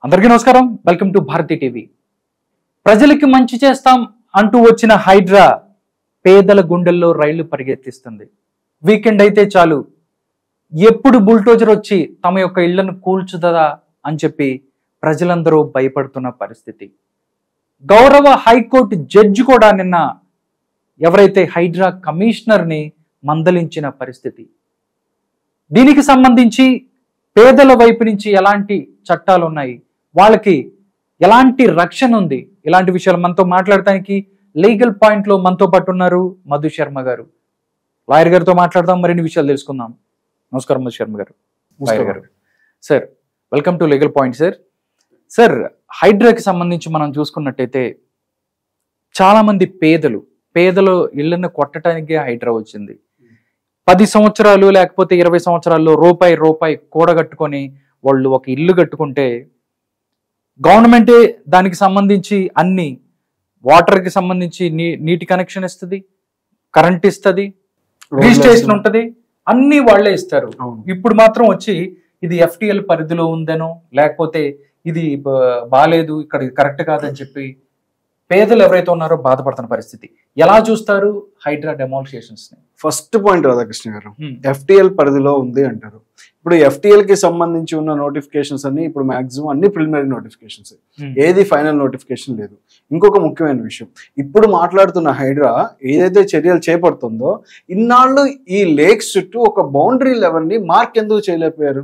అందరికీ నమస్కారం welcome to Bharati TV ప్రజలకి మంచి చేస్తాం అంటూ వచ్చిన హైడ్రా పేదల గుండెల్లో రైళ్లు పరిగెత్తిస్తుంది వీకెండ్ అయితే చాలు ఎప్పుడు బుల్టోజర్ వచ్చి తమ యొక్క ఇళ్లను కూల్చుదా అని చెప్పి ప్రజలందరూ భయపడుతున్న పరిస్థితి గౌరవ హైకోర్టు జడ్జి కూడా నిన్న ఎవరైతే హైడ్రా కమిషనర్ని మందలించిన పరిస్థితి దీనికి సంబంధించి పేదల వైపు నుంచి ఎలాంటి చట్టాలు ఉన్నాయి వాళ్ళకి ఎలాంటి రక్షణ ఉంది ఇలాంటి విషయాలు మనతో మాట్లాడటానికి లీగల్ పాయింట్ లో మనతో పాటు ఉన్నారు మధు శర్మ గారు లాయర్ గారితో మాట్లాడదాం మరిన్ని విషయాలు తెలుసుకుందాం నమస్కారం మధు శర్మ గారు లాయర్ గారు sir welcome to legal point sir sir హైడ్రాకి సంబంధించి మనం చూసుకున్నట్టయితే చాలా మంది పేదలు పేదలు ఇళ్లను కొట్టడానికి హైడ్రా వచ్చింది పది సంవత్సరాలు లేకపోతే ఇరవై సంవత్సరాల్లో రూపాయి రూపాయి కూడగట్టుకొని వాళ్ళు ఒక ఇల్లు కట్టుకుంటే గవర్నమెంటే దానికి సంబంధించి అన్ని వాటర్కి సంబంధించి నీ నీటి కనెక్షన్ ఇస్తుంది కరెంట్ ఇస్తుంది రిజిస్ట్రేషన్ ఉంటది అన్ని వాళ్ళే ఇస్తారు అవును. ఇప్పుడు మాత్రం వచ్చి ఇది ఎఫ్టిఎల్ పరిధిలో ఉందనో లేకపోతే ఇది బ- బాలేదు ఇక్కడ కరెక్ట్ కాదని చెప్పి పేదలు ఎవరైతే ఉన్నారో బాధపడుతున్న పరిస్థితి ఎలా చూస్తారు హైడ్రా డెమాలిషియేషన్స్ ని ఫస్ట్ పాయింట్ రాధాకృష్ణ గారు Hmm. ఎఫ్టిఎల్ పరిధిలో ఉంది అంటారు ఇప్పుడు ఎఫ్టిఎల్ కి సంబంధించి ఉన్న నోటిఫికేషన్స్ అన్ని ఇప్పుడు మాక్సిమం అన్ని ప్రిలిమినరీ నోటిఫికేషన్స్ Hmm. ఏది ఫైనల్ నోటిఫికేషన్ లేదు ఇంకొక ముఖ్యమైన విషయం ఇప్పుడు మాట్లాడుతున్న హైడ్రా ఏదైతే చర్యలు చేపడుతుందో ఇన్నాళ్ళు ఈ లేక్స్ చుట్టూ ఒక బౌండరీ లెవెల్ ని మార్క్ ఎందుకు చేయలేకపోయారు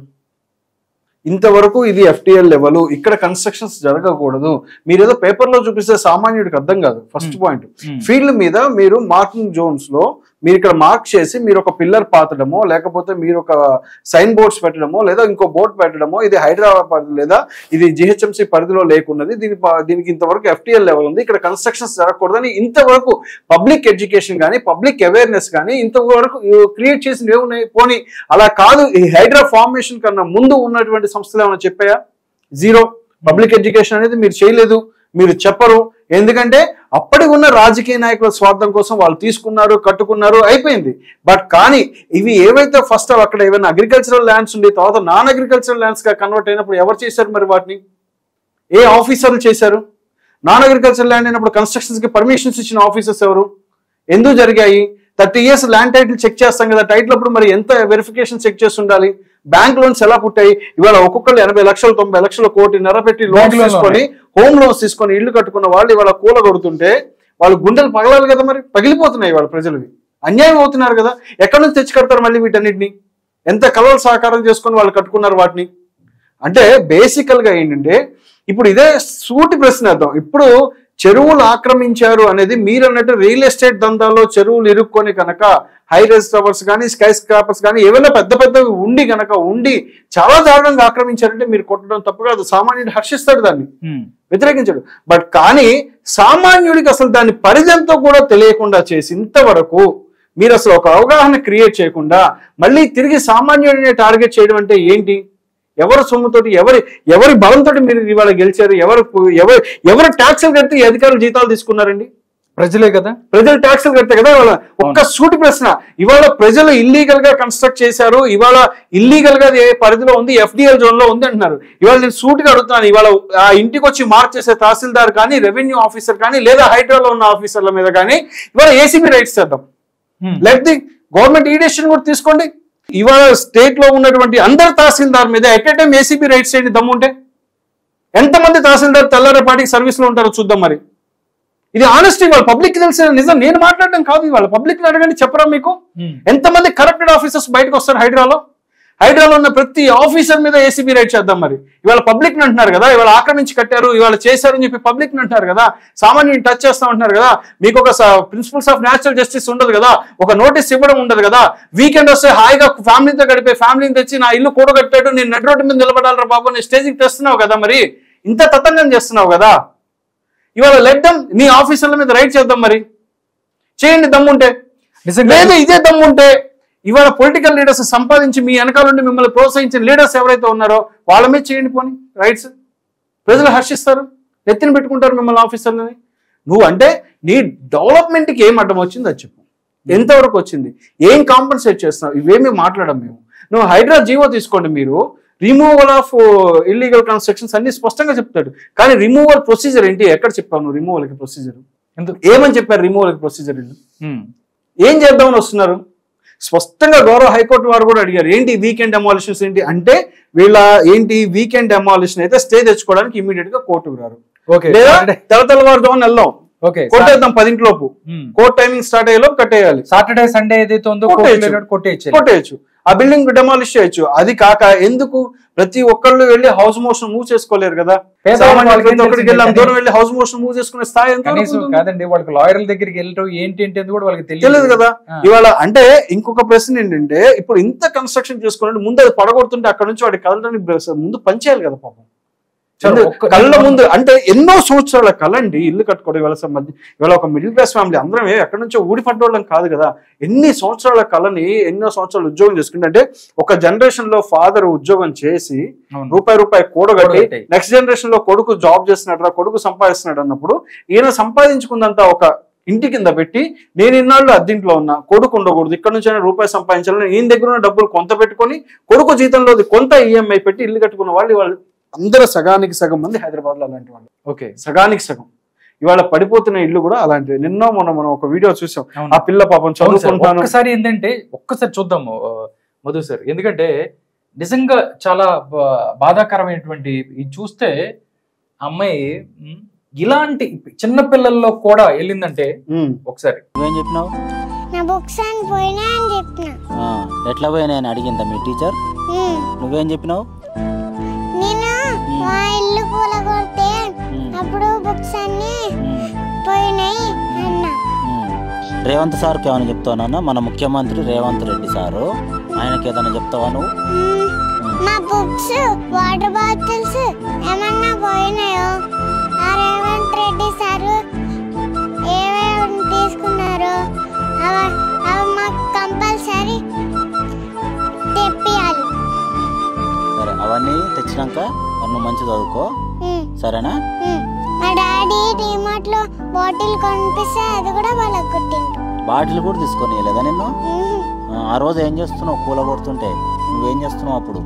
ఇంతవరకు ఇది ఎఫ్టిఎల్ లెవెల్ ఇక్కడ కన్స్ట్రక్షన్స్ జరగకూడదు మీరు ఏదో పేపర్ లో చూపిస్తే సామాన్యుడికి అర్థం కాదు first Hmm. Point Hmm. Field మీద మీరు మార్కింగ్ జోన్స్ లో మీరు ఇక్కడ మార్క్ చేసి మీరు ఒక పిల్లర్ పాతడమో లేకపోతే మీరు ఒక సైన్ బోర్డ్స్ పెట్టడమో లేదా ఇంకో బోర్డ్ పెట్టడమో ఇది హైదరాబాద్ పరిధి లేదా ఇది జిహెచ్ఎంసీ పరిధిలో లేకున్నది దీని ప- దీనికి ఇంతవరకు ఎఫ్టిఎల్ లెవెల్ ఉంది ఇక్కడ కన్స్ట్రక్షన్స్ జరగకూడదని ఇంతవరకు పబ్లిక్ ఎడ్యుకేషన్ కానీ పబ్లిక్ అవేర్నెస్ కానీ ఇంతవరకు క్రియేట్ చేసిన ఏమున్నాయి పోనీ అలా కాదు ఈ హైడ్రా ఫార్మేషన్ కన్నా ముందు ఉన్నటువంటి సంస్థలు ఏమైనా చెప్పాయా జీరో పబ్లిక్ ఎడ్యుకేషన్ అనేది మీరు చేయలేదు మీరు చెప్పరు ఎందుకంటే అప్పటికి ఉన్న రాజకీయ నాయకుల స్వార్థం కోసం వాళ్ళు తీసుకున్నారు కట్టుకున్నారు అయిపోయింది బట్ కానీ ఇవి ఏవైతే ఫస్ట్ అక్కడ ఏమైనా అగ్రికల్చరల్ ల్యాండ్స్ ఉండి తర్వాత నాన్ అగ్రికల్చరల్ ల్యాండ్స్ గా కన్వర్ట్ అయినప్పుడు ఎవరు చేశారు మరి వాటిని ఏ ఆఫీసర్లు చేశారు నాన్ అగ్రికల్చర్ ల్యాండ్ అయినప్పుడు కన్స్ట్రక్షన్స్ కి పర్మిషన్స్ ఇచ్చిన ఆఫీసర్స్ ఎవరు ఎందుకు జరిగాయి thirty years land title check చేస్తాం కదా టైటిల్ అప్పుడు మరి ఎంత వెరిఫికేషన్ చెక్ చేసి ఉండాలి బ్యాంక్ లోన్స్ ఎలా పుట్టాయి ఇవాళ ఒక్కొక్కరు ఎనభై లక్షలు తొంభై లక్షలు కోటి నర పెట్టి Bank లోన్స్ loan తీసుకొని హోమ్ లోన్స్ తీసుకొని ఇల్లు కట్టుకున్న వాళ్ళు ఇవాళ కూల కొడుతుంటే వాళ్ళు గుండెలు పగలాలి కదా మరి పగిలిపోతున్నాయి వాళ్ళ ప్రజలవి అన్యాయం అవుతున్నారు కదా ఎక్కడి నుంచి తెచ్చి కడతారు మళ్ళీ వీటన్నిటిని ఎంత కలవలు సహకారం చేసుకొని వాళ్ళు కట్టుకున్నారు వాటిని అంటే బేసికల్ గా ఏంటంటే ఇప్పుడు ఇదే సూటి ప్రశ్న అర్థం ఇప్పుడు చెరువులు ఆక్రమించారు అనేది మీరు అన్నట్టు రియల్ ఎస్టేట్ దందాల్లో చెరువులు ఇరుక్కొని కనుక హై రైజ్ టవర్స్ కానీ స్కై స్క్రాపర్స్ కానీ ఏవైనా పెద్ద పెద్దవి ఉండి కనుక ఉండి చాలా దారుణంగా ఆక్రమించారంటే మీరు కొట్టడం తప్పు కాదు సామాన్యుడు హర్షిస్తాడు దాన్ని Hmm. వ్యతిరేకించాడు బట్ కానీ సామాన్యుడికి అసలు దాని పరిధంతో కూడా తెలియకుండా చేసి ఇంతవరకు మీరు అసలు ఒక అవగాహన క్రియేట్ చేయకుండా మళ్ళీ తిరిగి సామాన్యుడిని టార్గెట్ చేయడం అంటే ఏంటి ఎవరి సొమ్ముతోటి ఎవరి ఎవరి బలంతో మీరు ఇవాళ గెలిచారు ఎవరు ఎవరు ఎవరు ట్యాక్సులు కడితే ఈ అధికారులు జీతాలు తీసుకున్నారండి ప్రజలే కదా ప్రజలు ట్యాక్సులు కడితే కదా ఇవాళ ఒక్క సూటి ప్రశ్న ఇవాళ ప్రజలు ఇల్లీగల్ గా కన్స్ట్రక్ట్ చేశారు ఇవాళ ఇల్లీగల్ గా అది ఏ పరిధిలో ఉంది ఎఫ్డిఎల్ జోన్ లో ఉంది అంటున్నారు ఇవాళ నేను సూటిగా అడుగుతాను ఇవాళ ఆ ఇంటికి వచ్చి మార్క్ చేసే తహసీల్దార్ కానీ రెవెన్యూ ఆఫీసర్ కానీ లేదా హైడ్రాలో ఉన్న ఆఫీసర్ల మీద కానీ ఇవాళ ఏసీబీ రైట్స్ చేద్దాం Hmm. లెట్ ది గవర్నమెంట్ ఈ డెసిషన్ కూడా తీసుకోండి ఇవాళ స్టేట్ లో ఉన్నటువంటి అందరు తహసీల్దార్ మీద at a time ACB raids చేయండి దమ్ముంటే ఎంతమంది తహసీల్దార్ తెల్లారేపాటికి సర్వీస్ లో ఉంటారో చూద్దాం మరి ఇది ఆనెస్టీ వాళ్ళ పబ్లిక్ తెలిసిన నిజం నేను మాట్లాడడం కాదు ఇవాళ పబ్లిక్ అడగండి చెప్పరా మీకు Hmm. ఎంతమంది కరప్టెడ్ ఆఫీసర్స్ బయటకు వస్తారు హైడ్రాలో హైడ్రాలో ఉన్న ప్రతి ఆఫీసర్ మీద ఏసీబీ రైట్ చేద్దాం మరి ఇవాళ పబ్లిక్ అంటున్నారు కదా ఇవాళ ఆక్రమించి కట్టారు ఇవాళ చేశారని చెప్పి పబ్లిక్ అంటున్నారు కదా సామాన్యుని టచ్ చేస్తా ఉంటున్నారు కదా మీకు ఒక ప్రిన్సిపల్స్ ఆఫ్ న్యాచురల్ జస్టిస్ ఉండదు కదా ఒక నోటీస్ ఇవ్వడం ఉండదు కదా వీకెండ్ వస్తే హాయిగా ఫ్యామిలీతో గడిపే ఫ్యామిలీని తెచ్చి నా ఇల్లు కూడగట్టాడు నేను నడి రోడ్డు మీద నిలబడాలరా బాబు నేను స్టేజ్కి తెస్తున్నావు కదా మరి ఇంత తతంగం చేస్తున్నావు కదా ఇవాళ లెడ్డం నీ ఆఫీసర్ల మీద రైట్ చేద్దాం మరి చేయండి దమ్ముంటే నిజంగా లేదు ఇదే దమ్ముంటే ఇవాళ పొలిటికల్ లీడర్స్ సంపాదించి మీ వెనకాల నుండి మిమ్మల్ని ప్రోత్సహించిన లీడర్స్ ఎవరైతే ఉన్నారో వాళ్ళ మీద చేయండి పోని రైట్స్ ప్రజలు హర్షిస్తారు ఎత్తిన పెట్టుకుంటారు మిమ్మల్ని ఆఫీసర్లని నువ్వు అంటే నీ డెవలప్మెంట్కి ఏం అడ్డం వచ్చింది అది చెప్పు ఎంతవరకు వచ్చింది ఏం కాంపన్సేట్ చేస్తున్నావు ఇవేమీ మాట్లాడడం మేము నువ్వు హైడ్రా జీవో తీసుకోండి మీరు రిమూవల్ ఆఫ్ ఇల్లీగల్ కన్స్ట్రక్షన్స్ అన్ని స్పష్టంగా చెప్తాడు కానీ రిమూవల్ ప్రొసీజర్ ఏంటి ఎక్కడ చెప్పావు నువ్వు రిమూవల్ కి ప్రొసీజర్ ఎందుకు ఏమని చెప్పారు రిమూవల్ కి ప్రొసీజర్ వీళ్ళు ఉమ్. ఏం చేద్దామని వస్తున్నారు స్పష్టంగా గౌరవ హైకోర్టు వారు కూడా అడిగారు ఏంటి వీకెండ్ డెమాలిషన్స్ ఏంటి అంటే వీళ్ళ ఏంటి వీకెండ్ డెమాలిషన్ అయితే స్టే తెచ్చుకోవడానికి ఇమీడియట్ గా కోర్టుకు రారు ఓకే లేదా సాటర్డే తెల్ల తెల్లవారుజామున వెళ్దాం ఓకే కొట్టేద్దాం పదింటిలోపు ఉమ్. కోర్ట్ టైమింగ్ స్టార్ట్ అయ్యేలోపు కట్టేయాలి సాటర్డే సండే ఏదైతే ఉందో కొట్టేయచ్చు. కోర్టులో కొట్టేయచ్చు కొట్టేయచ్చు ఆ బిల్డింగ్ డెమాలిష్ చేయొచ్చు అది కాక ఎందుకు ప్రతి ఒక్కళ్ళు వెళ్ళి హౌస్ మోషన్ మూవ్ చేసుకోలేరు కదా పేదవాళ్ళకి సామాన్యులు వాళ్ళకి ప్రతి ఏం ఒక్కరికి వెళ్ళి అంత తెలిసింది దూరం వెళ్ళి హౌస్ మోషన్ మూవ్ చేసుకునే స్థాయి ఎంత వరకు కనీసం ఉంటుంది? కాదండి వాళ్ళకి లాయర్ల దగ్గరికి వెళ్ళటం ఏంటి ఏంటి అని కూడా వాళ్ళకి తెలియదు తెలియదు కదా ఆ. ఇవాళ అంటే ఇంకొక ప్రశ్న ఏంటంటే ఇప్పుడు ఇంత కన్స్ట్రక్షన్ చేసుకున్నట్టు ముందు అది పడగొడుతుంటే అక్కడ నుంచి వాడి కదలడానికి బ- ముందు పనిచేయాలి కదా పాపం చలో, ఎందుకు? ఒక్క- కళ్ళ ముందు అంటే ఎన్నో సంవత్సరాల కళ అండి ఇల్లు కట్టుకోవడం ఇవాళ సంబంధి ఇవాళ ఒక మిడిల్ క్లాస్ ఫ్యామిలీ అందరం ఏ- ఎక్కడి నుంచో ఊడిపడ్డోళ్ళం కాదు కదా ఎన్ని సంవత్సరాల కళని ఎన్నో సంవత్సరాలు ఉద్యోగం చేసుకుంటే అంటే ఒక జనరేషన్ లో ఫాదర్ ఉద్యోగం చేసి అవును. రూపాయి రూపాయి కూడగట్టి కూడగట్టి. నెక్స్ట్ జనరేషన్ లో కొడుకు జాబ్ చేస్తున్నాడు కొడుకు సంపాదిస్తున్నాడు అన్నప్పుడు ఈయన సంపాదించుకుందంతా ఒక ఇంటి కింద పెట్టి నేను ఇన్నాళ్ళు అద్దీంట్లో ఉన్నా కొడుకు ఉండకూడదు ఇక్కడ నుంచి అయినా రూపాయి సంపాదించాలని ఈయన దగ్గర ఉన్న డబ్బులు కొంత పెట్టుకొని కొడుకు జీతంలో కొంత ఈఎంఐ పెట్టి ఇల్లు కట్టుకున్న వాళ్ళు వాళ్ళు అందరూ సగానికి సగం మంది హైదరాబాద్ లో అలాంటి వాళ్ళు ఓకే సగానికి సగం ఇవాళ పడిపోతున్న ఇల్లు కూడా అలాంటివి నిన్నో మొన్న మనం ఒక వీడియో చూసాం అవును. ఆ పిల్ల పాపం అవును సార్. చదువుకుంటాను ఒక్కసారి ఏంటంటే ఒక్కసారి చూద్దాము ఆ, మధు సార్ ఎందుకంటే నిజంగా చాలా బా- బాధాకరమైనటువంటి ఇది చూస్తే ఆ అమ్మాయి ఉమ్, ఇలాంటి చిన్న పిల్లల్లో కూడా వెళ్ళిందంటే ఉమ్. ఒకసారి నువ్వేం చెప్పినావు నా బుక్స్ అని పోయినా అని చెప్పిన ఆ, ఎట్లా పోయినా అని అడిగిందా మీ టీచర్ ఉమ్. నువ్వేం చెప్పినావు నేను మా ఇల్లు కూలగొడితే ఉమ్, అప్పుడు బుక్స్ అన్ని ఉమ్, పోయినాయి అన్నా ఉమ్. రేవంత్ సార్కి ఏమైనా చెప్తావన్నా మన ముఖ్యమంత్రి రేవంత్ రెడ్డి సారు ఆయనకి ఏదైనా చెప్తావా నువ్వు ఉమ్. మా బుక్స్ వాటర్ బాటిల్స్ ఏమన్నా పోయినాయో ఆ రేవంత్ రెడ్డి సారు ఏమేమి తీసుకున్నారు అవి అవి మాకు కంపల్సరీ తెప్పియాలి సరే అవన్నీ తెచ్చినాక మరి నువ్వు మంచి చదువుకో ఉమ్. సరేనా ఉమ్. మా డాడీ డిమార్ట్ లో బాటిల్ కొనిపిస్తే అది కూడా వాళ్ళకి కుట్టిండ్రు బాటిల్ కూడా తీసుకొని లేదా నిన్ను ఉమ్. ఆ, ఆ రోజు ఏం చేస్తున్నావు కూల కొడుతుంటే నువ్వేం చేస్తున్నావు అప్పుడు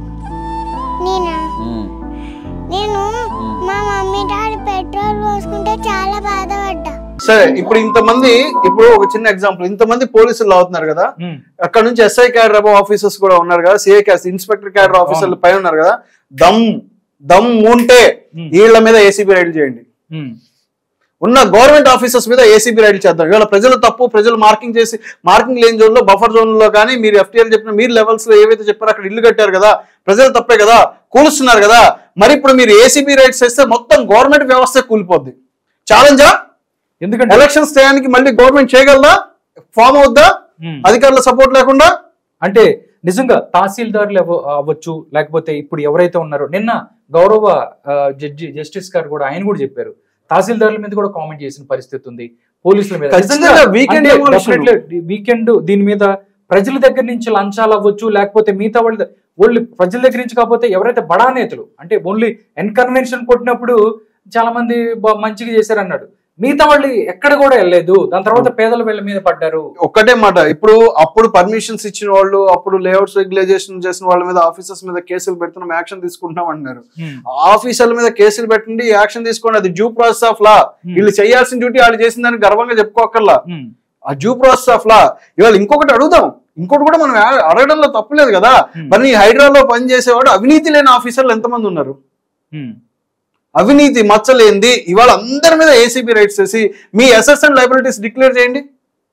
నేనా ఉమ్, నేను ఉమ్. మా మమ్మీ డాడీ పెట్రోల్ పోసుకుంటే చాలా బాధపడ్డా సరే ఇప్పుడు ఇంతమంది ఇప్పుడు ఒక చిన్న ఎగ్జాంపుల్ ఇంతమంది పోలీసులు అవుతున్నారు కదా ఉమ్, అక్కడ నుంచి ఎస్ఐ క్యాడర్ అబో ఆఫీసర్స్ కూడా ఉన్నారు కదా సిఐ క్యాడర్ ఇన్స్పెక్టర్ క్యాడర్ ఆఫీసర్లు పైన ఉన్నారు కదా దమ్ దమ్ ఉంటే Hmm. వీళ్ళ మీద ఏసీబీ రైడ్ చేయండి ఉమ్, ఉన్న గవర్నమెంట్ ఆఫీసర్స్ మీద ఏసీబీ రైడ్ చేద్దాం ఇవాళ ప్రజలు తప్పు ప్రజలు మార్కింగ్ చేసి మార్కింగ్ లేని జోన్ లో బఫర్ జోన్ లో కానీ మీరు ఎఫ్టీఎల్ చెప్పిన మీరు లెవెల్స్ లో ఏవైతే చెప్పారో అక్కడ ఇల్లు కట్టారు కదా ప్రజలు తప్పే కదా కూలుస్తున్నారు కదా మరి ఇప్పుడు మీరు ఏసీబీ రైడ్స్ చేస్తే మొత్తం గవర్నమెంట్ వ్యవస్థ కూలిపోద్ది ఛాలెంజా ఎందుకంటే ఎలక్షన్స్ టయానికి మళ్ళీ గవర్నమెంట్ చేయగలదా ఫామ్ అవుద్దా ఉమ్, అధికారుల సపోర్ట్ లేకుండా అంటే నిజంగా తహసీల్దార్లు అవ్వ- అవ్వచ్చు లేకపోతే ఇప్పుడు ఎవరైతే ఉన్నారో నిన్న గౌరవ ఆ, జడ్జి జస్టిస్ గారు కూడా ఆయన కూడా చెప్పారు తహసీల్దార్ల మీద కూడా కామెంట్ చేసిన పరిస్థితి ఉంది పోలీసుల మీద ఖచ్చితంగా weekend demolition. వీకెండ్ దీని మీద ప్రజల దగ్గర నుంచి లంచాలు అవ్వచ్చు లేకపోతే మిగతా వాళ్ళ వాళ్ళు ప్రజల దగ్గర నుంచి కాకపోతే ఎవరైతే బడా నేతలు అంటే ఓన్లీ ఎన్కన్వెన్షన్ కొట్టినప్పుడు చాలా మంది బా- మంచిగా చేశారు అన్నాడు మిగతా వాళ్ళు ఎక్కడ కూడా వెళ్ళలేదు దాని తర్వాత పేదల వీళ్ళ మీద పడ్డారు ఒక్కటే మాట ఇప్పుడు అప్పుడు పర్మిషన్స్ ఇచ్చిన వాళ్ళు అప్పుడు లేఅవుట్స్ రెగ్యులైజేషన్ చేసిన వాళ్ళ మీద ఆఫీసర్స్ మీద కేసులు పెడుతున్నాం యాక్షన్ తీసుకుంటున్నాం అంటున్నారు ఆఫీసర్ల మీద కేసులు పెట్టండి యాక్షన్ తీసుకోండి అది డ్యూ ప్రాసెస్ ఆఫ్ లా వీళ్ళు చేయాల్సిన డ్యూటీ వాళ్ళు చేసిన దాన్ని గర్వంగా చెప్పుకోకర్లా ఉమ్, ఆ డ్యూ ప్రాసెస్ ఆఫ్ లా ఇవాళ ఇంకొకటి అడుగుదాం ఇంకోటి కూడా మనం ఆ- అడగడంలో తప్పులేదు కదా Hmm. మరి ఈ హైదరాబాద్ లో పనిచేసేవాడు అవినీతి లేని ఆఫీసర్లు ఎంతమంది ఉన్నారు ఉమ్, అవినీతి మచ్చలేంది ఇవాళ అందరి మీద ఏసీబీ రైట్స్ చేసి మీ ఎస్ఎస్ఎన్ లైబిలిటీస్ డిక్లేర్ చేయండి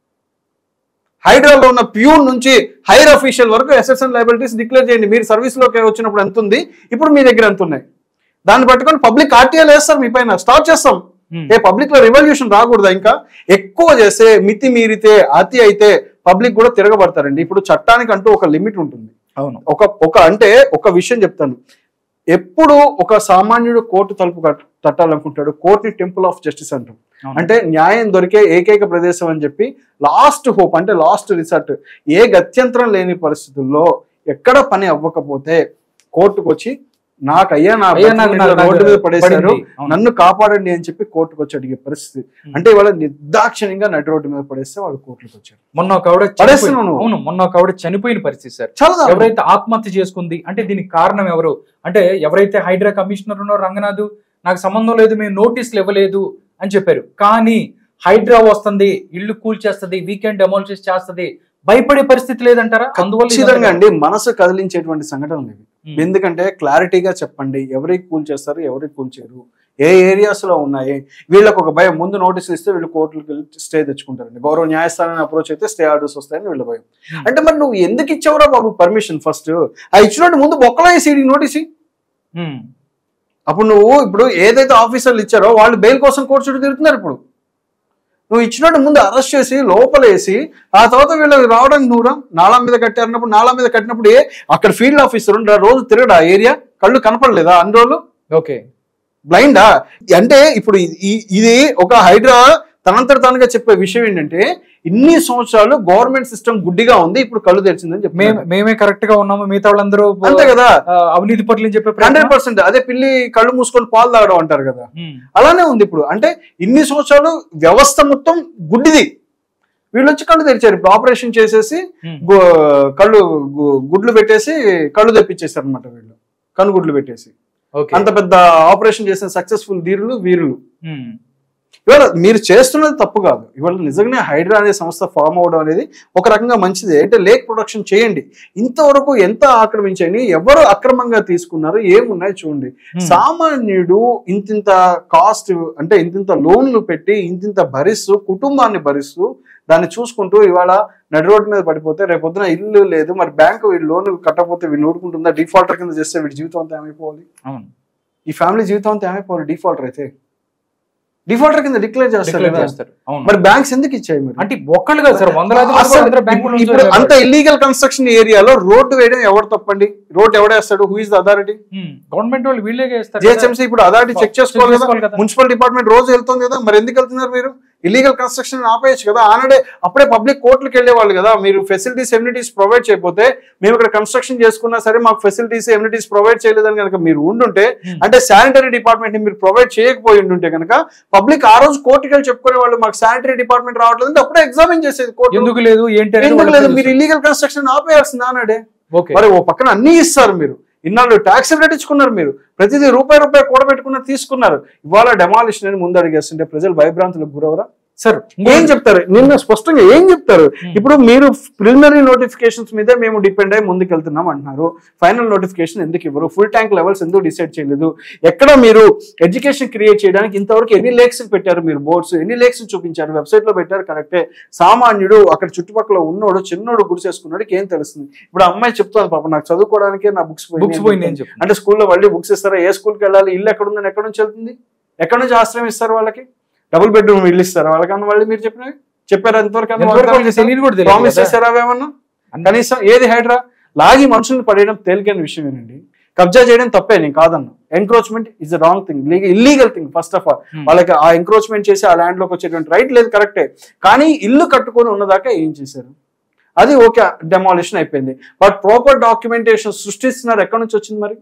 హైదరాబాద్ లో ఉన్న ప్యూన్ నుంచి హైర్ అఫీషియల్ వరకు ఎస్ఎస్ఎన్ లైబిలిటీస్ డిక్లేర్ చేయండి మీరు సర్వీస్ లోకి వచ్చినప్పుడు ఎంత ఉంది ఇప్పుడు మీ దగ్గర ఎంత ఉన్నాయి దాన్ని పట్టుకొని పబ్లిక్ ఆర్టీఐలు వేస్తారు మీ పైన స్టార్ట్ చేస్తాం ఉమ్. ఏ పబ్లిక్ లో రివల్యూషన్ రాకూడదా ఇంకా ఎక్కువ చేస్తే మితి మీరితే అతి అయితే పబ్లిక్ కూడా తిరగబడతారండి ఇప్పుడు చట్టానికి అంటూ ఒక లిమిట్ ఉంటుంది అవును ఒక ఒక అంటే ఒక విషయం చెప్తాను ఎప్పుడు ఒక సామాన్యుడు కోర్టు తలుపు కట్- తట్టాలనుకుంటాడు కోర్టుని టెంపుల్ ఆఫ్ జస్టిస్ అంటాం అవును. అంటే న్యాయం దొరికే ఏకైక ప్రదేశం అని చెప్పి లాస్ట్ హోప్ అంటే లాస్ట్ రిసార్ట్ ఏ గత్యంతరం లేని పరిస్థితుల్లో ఎక్కడ పని అవ్వకపోతే కోర్టుకు వచ్చి నాకు అయ్యా నా అయ్యా, నాకు- బతుకుని ఇట్లా నాకు రోడ్డు మీద పడేశారు పడింది. అవును. నన్ను కాపాడండి అని చెప్పి కోర్టుకు వచ్చి అడిగే పరిస్థితి అంటే ఇవాళ నిర్దాక్షిణ్యంగా నడి రోడ్డు మీద పడేస్తే వాళ్ళు కోర్టుకు వచ్చారు మొన్న ఒక ఆవిడ చనిపోయి- పడేస్తున్నావు నువ్వు. అవును మొన్న ఒక ఆవిడ చనిపోయిన పరిస్థితి సార్ చాలా దారుణం. ఎవరైతే ఆత్మహత్య చేసుకుంది అంటే దీనికి కారణం ఎవరు అంటే ఎవరైతే హైడ్రా కమిషనర్ ఉన్నారో రంగనాథ్ నాకు సంబంధం లేదు మేము నోటీసులు ఇవ్వలేదు అని చెప్పారు కానీ హైడ్రా వస్తుంది ఇల్లు కూల్చేస్తుంది వీకెండ్ డెమాలిష్ చేస్తుంది భయపడే పరిస్థితి లేదంటారా అందువల్ల ఖచ్చితంగా ఇదంతా- అండి మనసు కదిలించేటువంటి సంఘటనలు ఇవి ఉమ్. ఎందుకంటే క్లారిటీగా చెప్పండి ఎవరికి కూల్ చేస్తారు ఎవరికి కూల్ చేయరు ఏ ఏరియాస్ లో ఉన్నాయి వీళ్ళకి ఒక భయం ముందు నోటీసులు ఇస్తే వీళ్ళు కోర్టులకు వెళ్ళి స్టే తెచ్చుకుంటారండి గౌరవ న్యాయస్థానాన్ని అప్రోచ్ అయితే స్టే ఆర్డర్స్ వస్తాయని వీళ్ళ భయం Hmm. అంటే మరి నువ్వు ఎందుకు ఇచ్చావురా బాబు పర్మిషన్ ఫస్ట్ ఆ ఇచ్చినట్టు ముందు బొక్కలో వేసి నోటీస్ ఉమ్. అప్పుడు నువ్వు ఇప్పుడు ఏదైతే ఆఫీసర్లు ఇచ్చారో వాళ్ళు బెయిల్ కోసం కోర్టు చుట్టూ తిరుగుతున్నారు ఇప్పుడు నువ్వు ఇచ్చినట్టు ముందు అరెస్ట్ చేసి లోపలేసి ఆ తర్వాత వీళ్ళకి రావడానికి నువ్వు రా. నాలా మీద కట్టారన్నప్పుడు నాలా మీద కట్టినప్పుడు ఏ అక్కడ ఫీల్డ్ ఆఫీసర్ ఉండ రోజు తిరగడా ఏరియా కళ్ళు కనపడలేదా అన్ని రోజులు ఓకే బ్లైండా అంటే ఇప్పుడు ఇది- ఈ- ఇది ఒక హైడ్రా తనంతట తానుగా చెప్పే విషయం ఏంటంటే ఇన్ని సంవత్సరాలు గవర్నమెంట్ సిస్టమ్ గుడ్డిగా ఉంది ఇప్పుడు కళ్ళు తెరిచిందని చెప్పి మేము మేమే కరెక్ట్ గా ఉన్నాము మిగతా వాళ్ళందరూ అంతే కదా ఆ, అవినీతి పట్ల చెప్పే హండ్రెడ్ ప్రయత్నం. పర్సెంట్ అదే పిల్లి కళ్ళు మూసుకొని పాలు తాగడం అంటారు కదా ఉమ్. అలానే ఉంది ఇప్పుడు అంటే ఇన్ని సంవత్సరాలు వ్యవస్థ మొత్తం గుడ్డిది వీళ్ళు వచ్చి కళ్ళు తెరిచారు ఇప్పుడు ఆపరేషన్ చేసేసి ఉమ్. గు- కళ్ళు గు- గుడ్లు పెట్టేసి కళ్ళు తెప్పించేశారు అనమాట వీళ్ళు కనుగుడ్లు పెట్టేసి ఓకే అంత పెద్ద ఆపరేషన్ చేసిన సక్సెస్ఫుల్ ధీరులు వీరులు ఉమ్. ఇవాళ మీరు చేస్తున్నది తప్పు కాదు ఇవాళ నిజంగానే హైడ్రా అనే సంస్థ ఫామ్ అవడం అనేది ఒక రకంగా మంచిది అంటే లేక్ ప్రొడక్షన్ చేయండి ఇంతవరకు ఎంత ఆక్రమించండి ఎవరు అక్రమంగా తీసుకున్నారు ఏమున్నాయి చూడండి Hmm. సామాన్యుడు ఇంతింత కాస్ట్ అంటే ఇంతింత లోన్లు పెట్టి ఇంతింత భరిస్తూ కుటుంబాన్ని భరిస్తూ దాన్ని చూసుకుంటూ ఇవాళ నడి రోడ్డు మీద పడిపోతే రేపొద్దున ఇల్లు లేదు మరి బ్యాంకు వీళ్ళు లోన్ కట్టకపోతే వీళ్ళు నూరుకుంటుందా డిఫాల్టర్ కింద చేస్తే వీడి జీవితం అంతా ఏమైపోవాలి అవును ఈ ఫ్యామిలీ జీవితం అంతా ఏమైపోవాలి డిఫాల్టర్ అయితే డిఫాల్టర్ కింద డిక్లేర్ చేస్తారు Declare కదా. చేస్తారు అవును మరి బ్యాంక్స్ ఎందుకు ఇచ్చాయి మరి అంటే ఒక్కళ్ళు కాదు సార్ వందలాది మంది అసలు అందరూ బ్యాంకుల నుంచి ఇప్పుడు అంత వచ్చారు. ఇల్లీగల్ కన్స్ట్రక్షన్ ఏరియాలో రోడ్డు వేయడం ఎవరు తప్పండి రోడ్డు ఎవడేస్తాడు who is the authority um. Government వాళ్ళు వీళ్ళే చేస్తారు కదా. జిహెచ్ఎంసీ ఇప్పుడు అథారిటీ చెక్ చేసుకోవాలి చేసుకోవాలి కదా కదా. మున్సిపల్ డిపార్ట్మెంట్ రోజు వెళ్తుంది కదా మరి ఎందుకు వెళ్తున్నారు మీరు ఇల్లీగల్ కన్స్ట్రక్షన్ ఆపేయచ్చు కదా ఆనడే అప్పుడే పబ్లిక్ కోర్టులకు వెళ్ళేవాళ్ళు కదా మీరు ఫెసిలిటీస్ ఎమ్యూనిటీస్ ప్రొవైడ్ చేయకపోతే మేము ఇక్కడ కన్స్ట్రక్షన్ చేసుకున్నా సరే మాకు ఫెసిలిటీస్ ఎమ్యూనిటీస్ ప్రొవైడ్ చేయలేదని కనుక మీరు ఉండుంటే Hmm. అంటే శానిటరీ డిపార్ట్మెంట్ ని మీరు ప్రొవైడ్ చేయకపోయి ఉండుంటే కనుక పబ్లిక్ ఆ రోజు కోర్టుకి వెళ్ళి చెప్పుకునే వాళ్ళు మాకు శానిటరీ డిపార్ట్మెంట్ రావట్లేదు అంటే అప్పుడే ఎగ్జామిన్ చేసేది కోర్టు ఎందుకు లేదు ఏంటి అనేది ఎందుకు వాళ్ళకి లేదు తెలుసు. మీరు ఇల్లీగల్ కన్స్ట్రక్షన్ ఆపేయాల్సింది ఆనాడే ఓకే మరి ఓ పక్కన అన్ని ఇస్తారు మీరు ఇన్నాళ్ళు ట్యాక్స్ కట్టించుకున్నారు మీరు ప్రతిదీ రూపాయి రూపాయి కూడబెట్టుకున్న తీసుకున్నారు ఇవాళ డెమాలిషన్ అని ముందు అడిగేస్తుంటే ప్రజలు భయభ్రాంతులకు గురవరా సార్ ఏం చెప్తారు నిన్న స్పష్టంగా ఏం చెప్తారు Hmm. ఇప్పుడు మీరు ప్రిలిమినరీ నోటిఫికేషన్స్ మీదే మేము డిపెండ్ అయ్యి ముందుకు వెళ్తున్నాం అంటున్నారు ఫైనల్ నోటిఫికేషన్ ఎందుకు ఇవ్వరు ఫుల్ ట్యాంక్ లెవెల్స్ ఎందుకు డిసైడ్ చేయలేదు ఎక్కడ మీరు ఎడ్యుకేషన్ క్రియేట్ చేయడానికి ఇంతవరకు ఎన్ని లేక్స్ పెట్టారు మీరు బోర్డ్స్ ఎన్ని లేక్స్ చూపించారు వెబ్సైట్ లో పెట్టారు కరెక్టే సామాన్యుడు అక్కడ చుట్టుపక్కల ఉన్నోడు చిన్నోడు గుడిసేసుకున్నాడు ఏం తెలుస్తుంది ఇప్పుడు ఆ అమ్మాయి చెప్తాను పాప నాకు చదువుకోవడానికే నా బుక్స్ బుక్స్ పోయింది అని చెప్పి అంటే స్కూల్లో మళ్ళీ బుక్స్ ఇస్తారా ఏ స్కూల్కి వెళ్ళాలి ఇల్లు ఎక్కడ ఉందని ఎక్కడ నుంచి వెళ్తుంది ఎక్కడ నుంచి ఆశ్రయం ఇస్తారు వాళ్ళకి డబుల్ బెడ్రూమ్ ఇల్లు ఇస్తారు వాళ్ళకన్నా మళ్ళీ మీరు చెప్పినవి చెప్పారు ఎంతవరకు ఎంతవరకు వాళ్ళకి తెలియదు కూడా తెలియదు ప్రామిస్ కదా. చేశారా అవేమన్నా కనీసం ఏది హైడ్రా లాగి మనుషుల్ని పడేయడం తేలికైన విషయమేనండి కబ్జా చేయడం తప్పే నేను కాదన్నా encroachment is the wrong thing illegal thing first of all Hmm. వాళ్ళకి ఆ ఎంక్రోచ్మెంట్ చేసి ఆ ల్యాండ్ లోకి వచ్చేటువంటి రైట్ లేదు కరెక్టే కానీ ఇల్లు కట్టుకొని ఉన్నదాకా ఏం చేశారు అది ఓకే డెమాలిషన్ అయిపోయింది బట్ ప్రాపర్ డాక్యుమెంటేషన్ సృష్టిస్తున్నారు ఎక్కడి నుంచి వచ్చింది మరి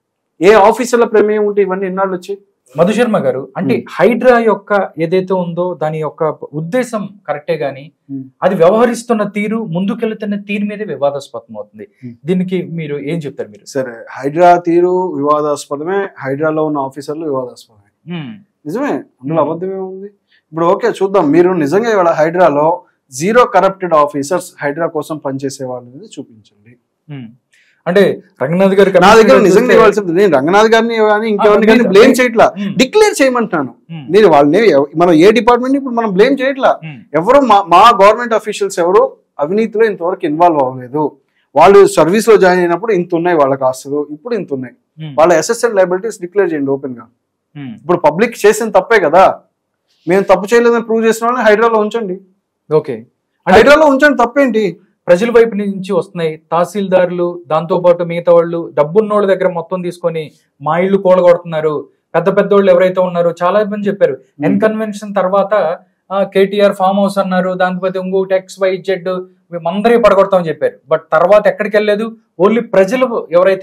ఏ ఆఫీసర్ల ప్రమేయం ఉంటే ఇవన్నీ ఎన్నాళ్ళు వచ్చాయి మధుశర్మ గారు అంటే హైడ్రా యొక్క ఏదైతే ఉందో దాని యొక్క ఉద్దేశం కరెక్టే గాని Hmm. అది వ్యవహరిస్తున్న తీరు ముందుకెళ్తున్న తీరు మీదే వివాదాస్పదం అవుతుంది Hmm. దీనికి మీరు ఏం చెప్తారు మీరు సరే హైడ్రా తీరు వివాదాస్పదమే హైడ్రాలో ఉన్న ఆఫీసర్లు వివాదాస్పదమే Hmm. నిజమే అందులో Hmm. అబద్ధమే ఉంది ఇప్పుడు ఓకే చూద్దాం మీరు నిజంగా ఇవాళ హైడ్రాలో జీరో కరప్టెడ్ ఆఫీసర్స్ హైడ్రా కోసం పనిచేసే వాళ్ళని చూపించండి Hmm. అంటే రంగనాథ్ గారు నా దగ్గర చూస్తే- నిజంగా ఇవ్వాల్సింది నేను రంగనాథ్ గారిని కానీ ఇంకెవరిని కానీ మీరు- బ్లేమ్ చేయట్లా Hmm. Declare చేయమంటున్నాను Hmm. నేను వాళ్ళని ఎవ- మనం ఏ డిపార్ట్మెంట్ ఇప్పుడు మనం బ్లేమ్ చేయట్లా Hmm. ఎవరు మా మా గవర్నమెంట్ అఫీషియల్స్ ఎవరు అవినీతిలో ఇంతవరకు ఇన్వాల్వ్ అవ్వలేదు వాళ్ళు సర్వీస్ లో జాయిన్ అయినప్పుడు ఇంత ఉన్నాయి వాళ్ళకి ఆస్తులు ఇప్పుడు ఇంత ఉన్నాయి Hmm. వాళ్ళ అసెస్టెంట్ లైబిలిటీస్ డిక్లేర్ చేయండి ఓపెన్ గా Hmm. ఇప్పుడు పబ్లిక్ చేసిన తప్పే కదా మేము తప్పు చేయలేదని ప్రూవ్ చేసిన వాళ్ళని హైడ్రాలో ఉంచండి ఓకే అంటే హైడ్రాలో ఉంచండి తప్పేంటి ప్రజల వైపు నుంచి వస్తున్నాయి తహసీల్దారులు దాంతో పాటు మిగతా వాళ్ళు డబ్బున్నోళ్ళ దగ్గర మొత్తం తీసుకొని మా ఇల్లు కూలగొడుతున్నారు పెద్ద పెద్ద వాళ్ళు ఎవరైతే ఉన్నారో చాలా మంది చెప్పారు ఎన్ కన్వెన్షన్ తర్వాత కేటీఆర్ ఫామ్ హౌస్ అన్నారు దాంతో ఇంకోటి ఎక్స్ వై జెడ్ మేమందరూ పడగొడతామని చెప్పారు బట్ తర్వాత ఎక్కడికి వెళ్ళలేదు ఓన్లీ ప్రజలు ఎవరైతే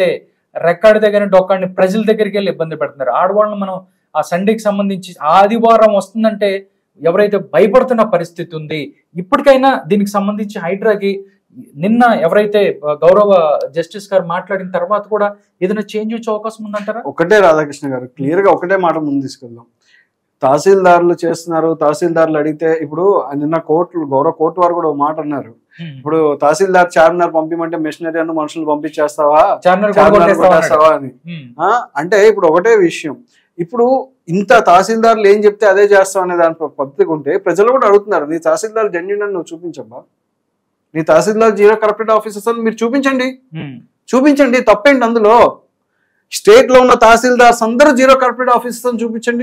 రెక్కాడి దగ్గర డొక్కాడిని ప్రజల దగ్గరికి వెళ్ళి ఇబ్బంది పెడుతున్నారు ఆడవాళ్ళని మనం ఆ సండేకి సంబంధించి ఆదివారం వస్తుందంటే ఎవరైతే భయపడుతున్న పరిస్థితి ఉంది ఇప్పటికైనా దీనికి సంబంధించి హైడ్రాకి నిన్న ఎవరైతే ఆ, గౌరవ జస్టిస్ గారు మాట్లాడిన తర్వాత కూడా ఏదైనా చేంజ్ వచ్చే అవకాశం ఉందంటారా ఒకటే రాధాకృష్ణ గారు క్లియర్ గా ఒకటే మాట ముందు తీసుకెళ్దాం తహసీల్దారులు చేస్తున్నారు తహసీల్దారులు అడిగితే ఇప్పుడు నిన్న కోర్టు గౌరవ కోర్టు వారు కూడా ఒక మాట అన్నారు ఇప్పుడు తహసీల్దార్ చార్మినార్ పంపిమంటే మిషనరీ అన్న మనుషులు పంపించేస్తావా చార్మినార్ చార్మినార్ కొట్టేస్తాం అన్నాడు. కొట్టేస్తావా అని ఉమ్, ఆ, అంటే ఇప్పుడు ఒకటే విషయం ఇప్పుడు ఇంత తహసీల్దార్లు ఏం చెప్తే అదే చేస్తాం అనే దాని పద్ధతి ఉంటే ప్రజలు కూడా అడుగుతున్నారు నీ తహసీల్దార్ జెన్యున్ అని నువ్వు చూపించబ్బా నీ తహసీల్దార్ జీరో కరప్టెడ్ ఆఫీసర్స్ అని మీరు చూపించండి ఉమ్, చూపించండి తప్పేంటి అందులో స్టేట్ లో ఉన్న తహసీల్దార్స్ అందరూ జీరో కరప్టెడ్ ఆఫీసర్స్ అని చూపించండి